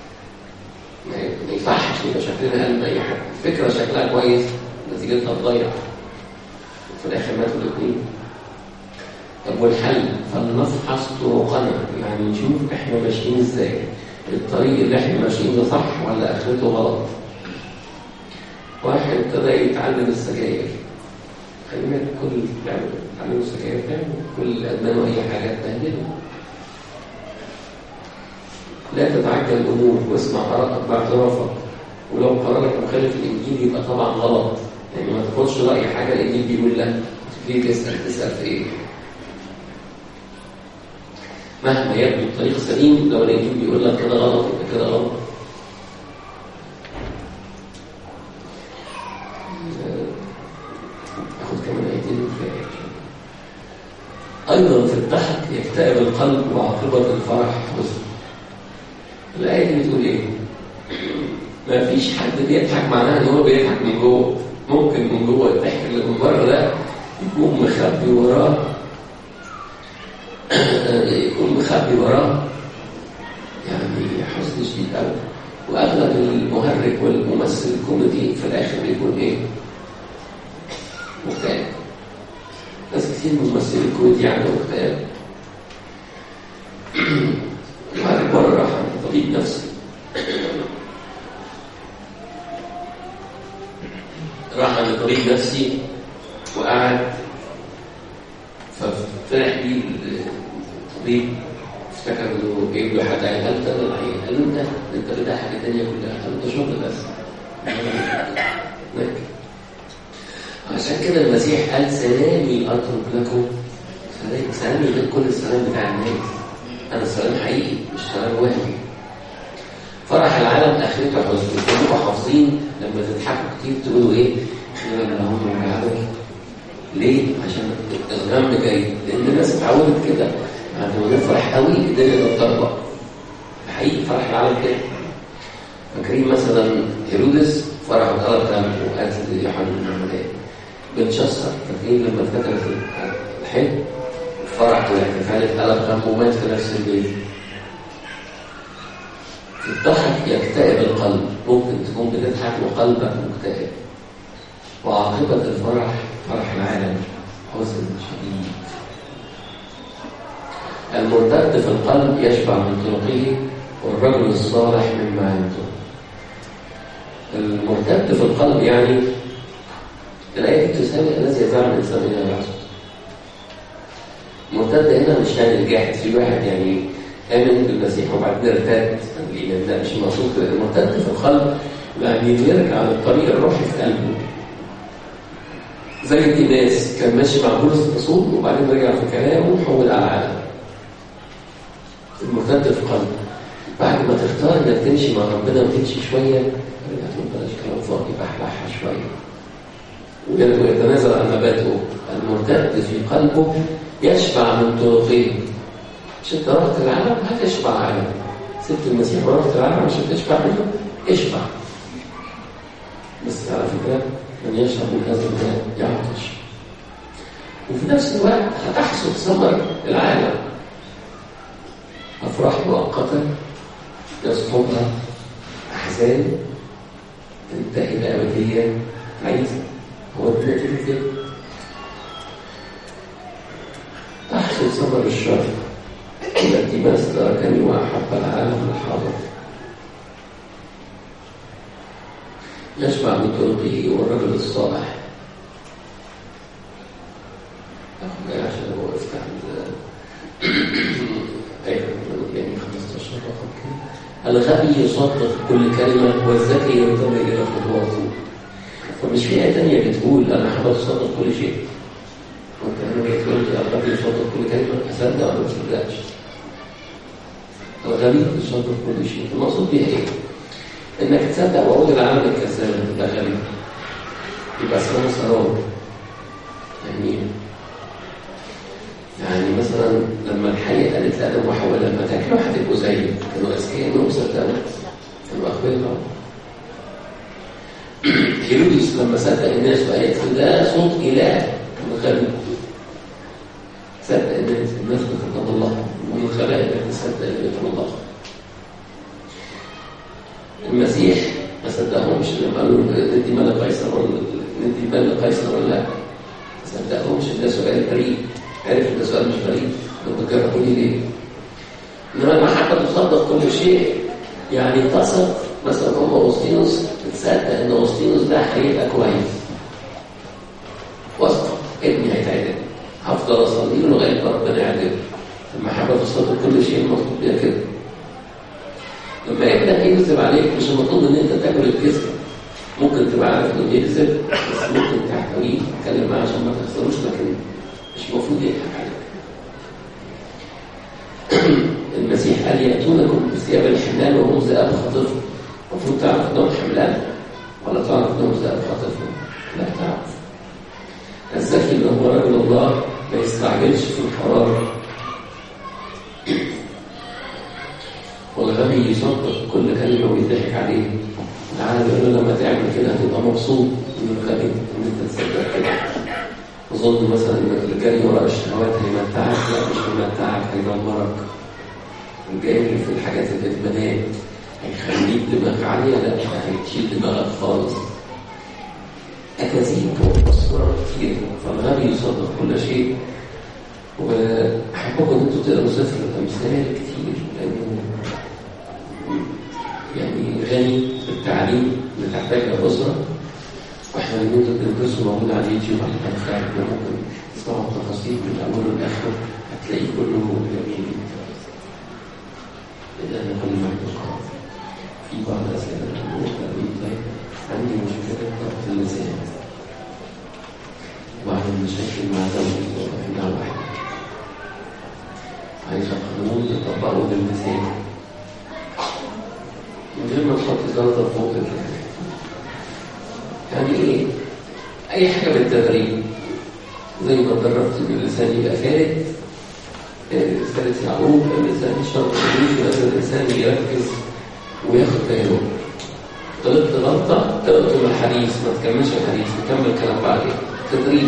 ما يصحش يبقى شكلنا اقل من اي حد الفكره شكلها كويس نتيجتها تضيع وفي الاخر ماتوا الاثنين طب والحل فلنفحص طرقنا يعني نشوف احنا ماشيين ازاي الطريق اللي احنا ماشيين ده صح ولا اخرته غلط واحد ابتدى يتعلم السجاير خلينا كل تعلموا السجاير تعملوا كل ادمنوا اي حاجه تبهدلوا لا تتعجل الامور واسمع ارائك باعترافك ولو قرارك مخالف الانجيل يبقى طبعا غلط يعني ما تاخدش راي حاجه الانجيل بيقول لك تبتدي تسال تسال في ايه مهما يبدو الطريق سليم لو الانجيل بيقول لك كده غلط يبقى كده غلط يكتئب القلب وعاقبة الفرح حزن الآية دي بتقول إيه؟ ما فيش حد بيضحك معناها إن هو بيضحك من جوه ممكن من جوه الضحك اللي من بره ده يكون مخبي وراه يكون مخبي وراه يعني حزن شديد قوي واغلب المهرج والممثل الكوميدي في الاخر بيكون ايه؟ مكتئب ناس كتير من ممثلين الكوميدي عندهم مكتئب المهرج بره راح عند طبيب نفسي راح عند طبيب نفسي وقعد ففرح بيه الطبيب افتكر انه جايب له حد قال انت ولا ايه؟ قال له انت انت بتضحك الدنيا كلها قال له ده شغل بس عشان كده المسيح قال سلامي اترك لكم سلامي سلامي غير كل السلام بتاع الناس انا السلام حقيقي مش سلام وهمي فرح العالم اخرته حزن كلكم حافظين لما تضحكوا كتير تقولوا ايه؟ خيرا لهم وعليك ليه؟ عشان الغم جاي لان الناس اتعودت كده بعد ما نفرح قوي الدنيا تتطبق حقيقي فرح العالم كده فاكرين مثلا هيرودس فرح غلط غم وقتل يوحنا المعمدان بنشسر فاكرين لما اتكتبت الحلم فرح والاحتفال قلب غم ومات في نفس البيت في الضحك يكتئب القلب ممكن تكون بتضحك وقلبك مكتئب وعاقبة الفرح فرح العالم حزن شديد المرتد في القلب يشبع من طرقه والرجل الصالح مما عنده المرتد في القلب يعني الآية دي تساوي الذي يزعم الإنسان إلى رأسه مرتد هنا مش يعني الجاحد في واحد يعني آمن بالمسيح وبعدين ارتد الإيمان ده مش مقصود كده المرتد في القلب يعني يرجع للطريق الروحي في قلبه زي الناس كان ماشي مع بولس الرسول وبعدين رجع في كلامه وحول على العالم المرتد في قلبه بعد ما تختار انك تمشي مع ربنا وتمشي شويه رجع تقول بلاش كلام فاضي بحبحها شويه ويتنازل عن مبادئه المرتد في قلبه يشبع من طرقه مش انت رحت العالم هتشبع عالم سبت المسيح ورحت العالم عشان تشبع منه اشبع بس على فكره من يشرب من هذا الماء يعطش وفي نفس الوقت هتحصد ثمر العالم أفراح مؤقتة يصحبها أحزان تنتهي بأبدية عايزة هو النتيجة كده تحصل ثمر الشر التي ما استركني وأحب العالم الحاضر يشبع من طرقه والرجل الصالح أخذ عشان هو وقفت عند أيضا يعني 15 رقم كده الغبي يصدق كل كلمة والذكي ينتبه إلى خطواته فمش في آية تانية بتقول أنا حابب أصدق كل شيء وأنت أنا جيت قلت الغبي يصدق كل كلمة أصدق ولا ما أصدقش الغبي يصدق كل شيء المقصود بيها إيه؟ انك تصدق وعود العالم الكذاب ده غريب يبقى اسمه سراب يعني يعني مثلا لما الحية قالت لآدم وحواء لما تاكلوا هتبقوا زي كانوا اذكياء انهم صدقوا كانوا اغبياء هيرودس لما صدق الناس وقالت ده صوت اله كان غبي صدق الناس الناس بتطلب الله ومن خلق انك تصدق اللي بيطلب الله المسيح ما صدقهمش لما قالوا ندي مال قيصر ولا ندي مال قيصر ولا لا ما صدقهمش ده سؤال غريب عرف ان ده سؤال مش غريب طب بتجربوا لي ليه؟ انما المحبه تصدق كل شيء يعني تثق مثلا هم اوسطينوس تصدق ان اوسطينوس ده هيبقى كويس واثق ابني هيتعدل هفضل اصلي له لغايه ما ربنا يعدله المحبه تصدق كل شيء المطلوب بيها كده لما ابنك يكذب عليك مش المفروض ان انت تاكل الكذب ممكن تبقى عارف انه بيكذب بس ممكن تحتويه تتكلم معاه عشان ما تخسروش لكن مش المفروض يضحك عليك المسيح قال ياتونكم بثياب الحملان وهم ذئاب خاطفهم المفروض تعرف انهم حملان ولا تعرف انهم ذئاب خاطفهم لا تعرف الذكي اللي هو رجل الله ما يستعجلش في القرار الغبي يصدق كل كلمة ويضحك عليه العالم يقول له لما تعمل كده هتبقى مبسوط انك غبي ان انت تصدق كده وظن مثلا انك الجري وراء الشهوات هيمتعك لا مش هيمتعك هيدمرك الجري في الحاجات الادمانات هيخليك دماغك عالية لا هيشيل دماغك خالص أكاذيب وأسرار كتير فالغبي يصدق كل شيء وأحبكم إن أنتوا تقروا سفر الأمثال كتير لأنه يعني غني بالتعليم اللي تحتاجها الأسرة واحنا اليوم بندرسه موجود على اليوتيوب على الأمثال ممكن تسمعوا التفاصيل من أوله لآخره هتلاقيه كله جميل إذا أنا كل ما في بعض الأسئلة عندي مشكلة ضغط اللسان وبعض المشاكل مع زوجي وإحنا واحد عايز القانون يطبقه باللسان من غير ما تحط زلطة فوق اللسان يعني إيه؟ أي حاجة بالتدريب زي ما اتدربت إن اللسان يبقى فارد فارس يعقوب اللسان الشرط لازم الإنسان يركز وياخد باله غلطت غلطة تغلط من الحديث ما تكملش الحديث تكمل كلام بعدين تدريب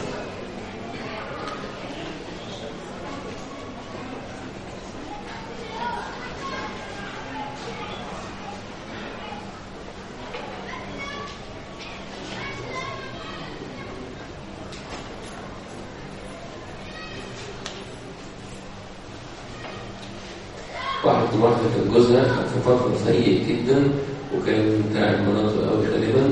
واحد من واحدة كان جوزها كان في فترة سيء جدا وكان تعب مراته قوي غالبا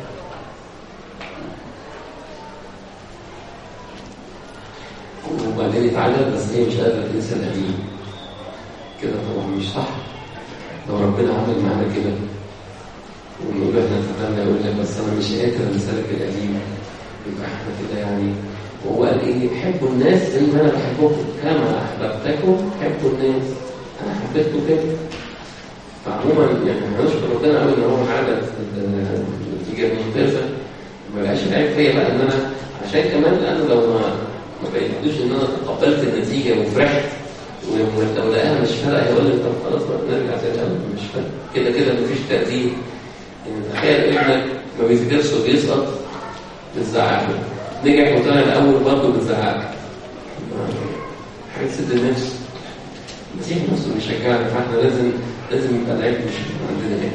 وبعدين اتعلم بس هي مش قادرة تنسى القديم كده طبعا مش صح لو ربنا عمل معانا كده ونقول احنا اتفقنا يقول لك بس انا مش قادر انسى لك القديم يبقى احنا كده يعني وهو قال ايه حبوا الناس زي ما انا بحبكم كما احببتكم حبوا الناس انا حبيتكم كده فعموما يعني هنشكر ربنا قوي ان هو عمل النتيجه ممتازه ما بقاش العيب فيا بقى ان انا عشان كمان انا لو ما ما بقيتوش ان انا تقبلت النتيجه وفرحت ولو لقاها مش فارقه هيقول لي طب خلاص بقى نرجع زي الاول مش فارقه كده كده مفيش تقدير يعني تخيل ابنك ما بيذاكرش وبيسقط بتزعق له نجح وطلع الاول برضه بتزعق له حاجه تسد النفس المسيح نفسه بيشجعنا فاحنا لازم لازم يبقى العيب مش عندنا هنا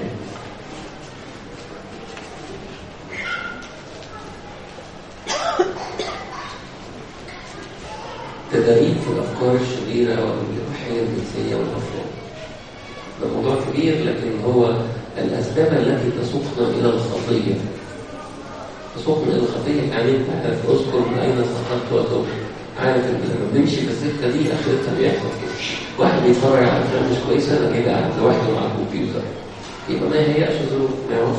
تدريب في الافكار الشريره والاباحيه الجنسيه والافلام ده موضوع كبير لكن هو الاسباب التي تسوقنا الى الخطيه تسوقنا الى الخطيه يعني انت عارف اذكر من اين سقطت وتوب عارف لما بنمشي في السكه دي اخرتها بيحصل كده واحد بيتفرج على افلام مش كويسه انا كده قاعد لوحدي مع الكمبيوتر يبقى ما هيأش ظروف ما يعوز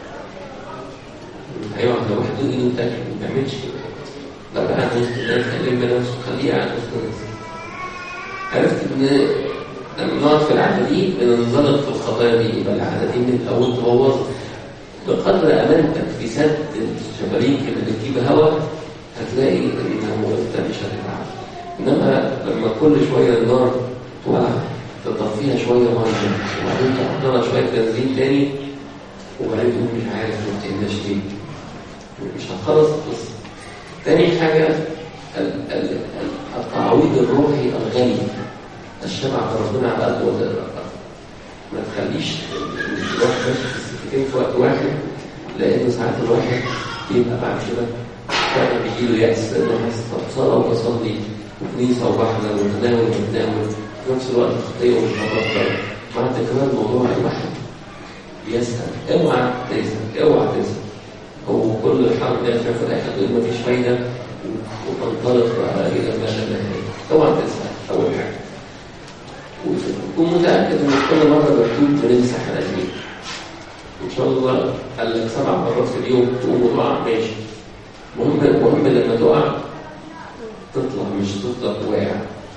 هيقعد لوحده ايده تاكل ما بيعملش كده لو قاعد وسط الناس كلم بنفسه خليه قاعد وسط الناس عرفت ان لما نقعد في العاده دي بننزلق في الخطايا دي يبقى العاده دي من الاول تبوظ بقدر امانتك في سد الشبابيك اللي بتجيب هواء هتلاقي ان انت مش هتتعب انما لما كل شويه النار تولع تطفيها شويه ميه وبعدين تحط لها شويه بنزين تاني وبعدين تقول مش عارف ما بتهداش ليه مش هتخلص القصه تاني حاجه ال ال التعويض الروحي الغني الشبع بربنا على قد وقت ما تخليش الواحد ماشي في السكتين في وقت واحد لان ساعات الواحد يبقى بعد كده فعلا بيجي له يأس لانه حاسس طب صلاه وبصلي وكنيسه وبحضر وتناول وتناول في نفس الوقت خطيه ومش هبطل مع تكرار موضوع الواحد بيسأل اوعى تسأل اوعى تسأل هو كل الحرب ده في الاخر تقول مفيش فايده وتنطلق بقى الى ما لا نهايه اوعى تسأل اول حاجه وتكون متاكد ان كل مره بتوب بنمسح القديم ان شاء الله قال لك سبع مرات في اليوم تقوم وتقع ماشي مهم مهم لما تقع تطلع مش تفضل واقع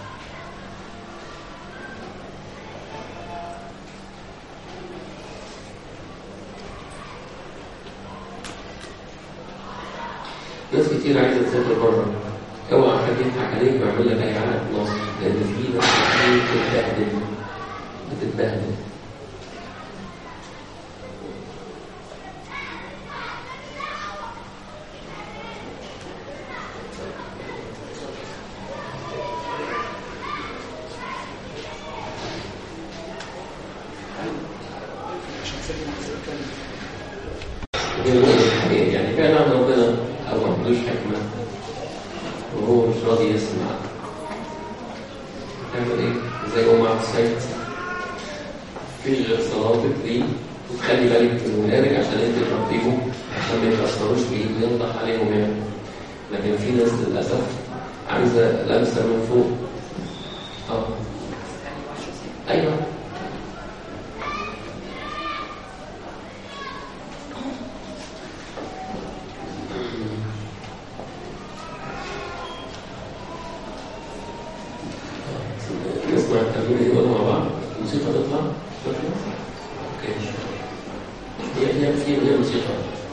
ناس كتير عايزه تسافر بره اوعى حد يضحك عليك ويعمل لك اي عقد نصر لان في ناس كتير بتتبهدل بتتبهدل يعني فعلا ربنا او ما عندوش حكمه وهو مش راضي يسمع تعمل ايه؟ زي ام عبد السيد مفيش غير صلاتك ليه وتخلي بالك من ولادك عشان انت تربيهم عشان ما يتاثروش بيه وينضح عليهم يعني لكن في ناس للاسف عايزه لمسه من فوق اه ايوه نسمع التمرين دي كلها مع بعض الموسيقى تطلع تطلع اوكي هي هي في هي موسيقى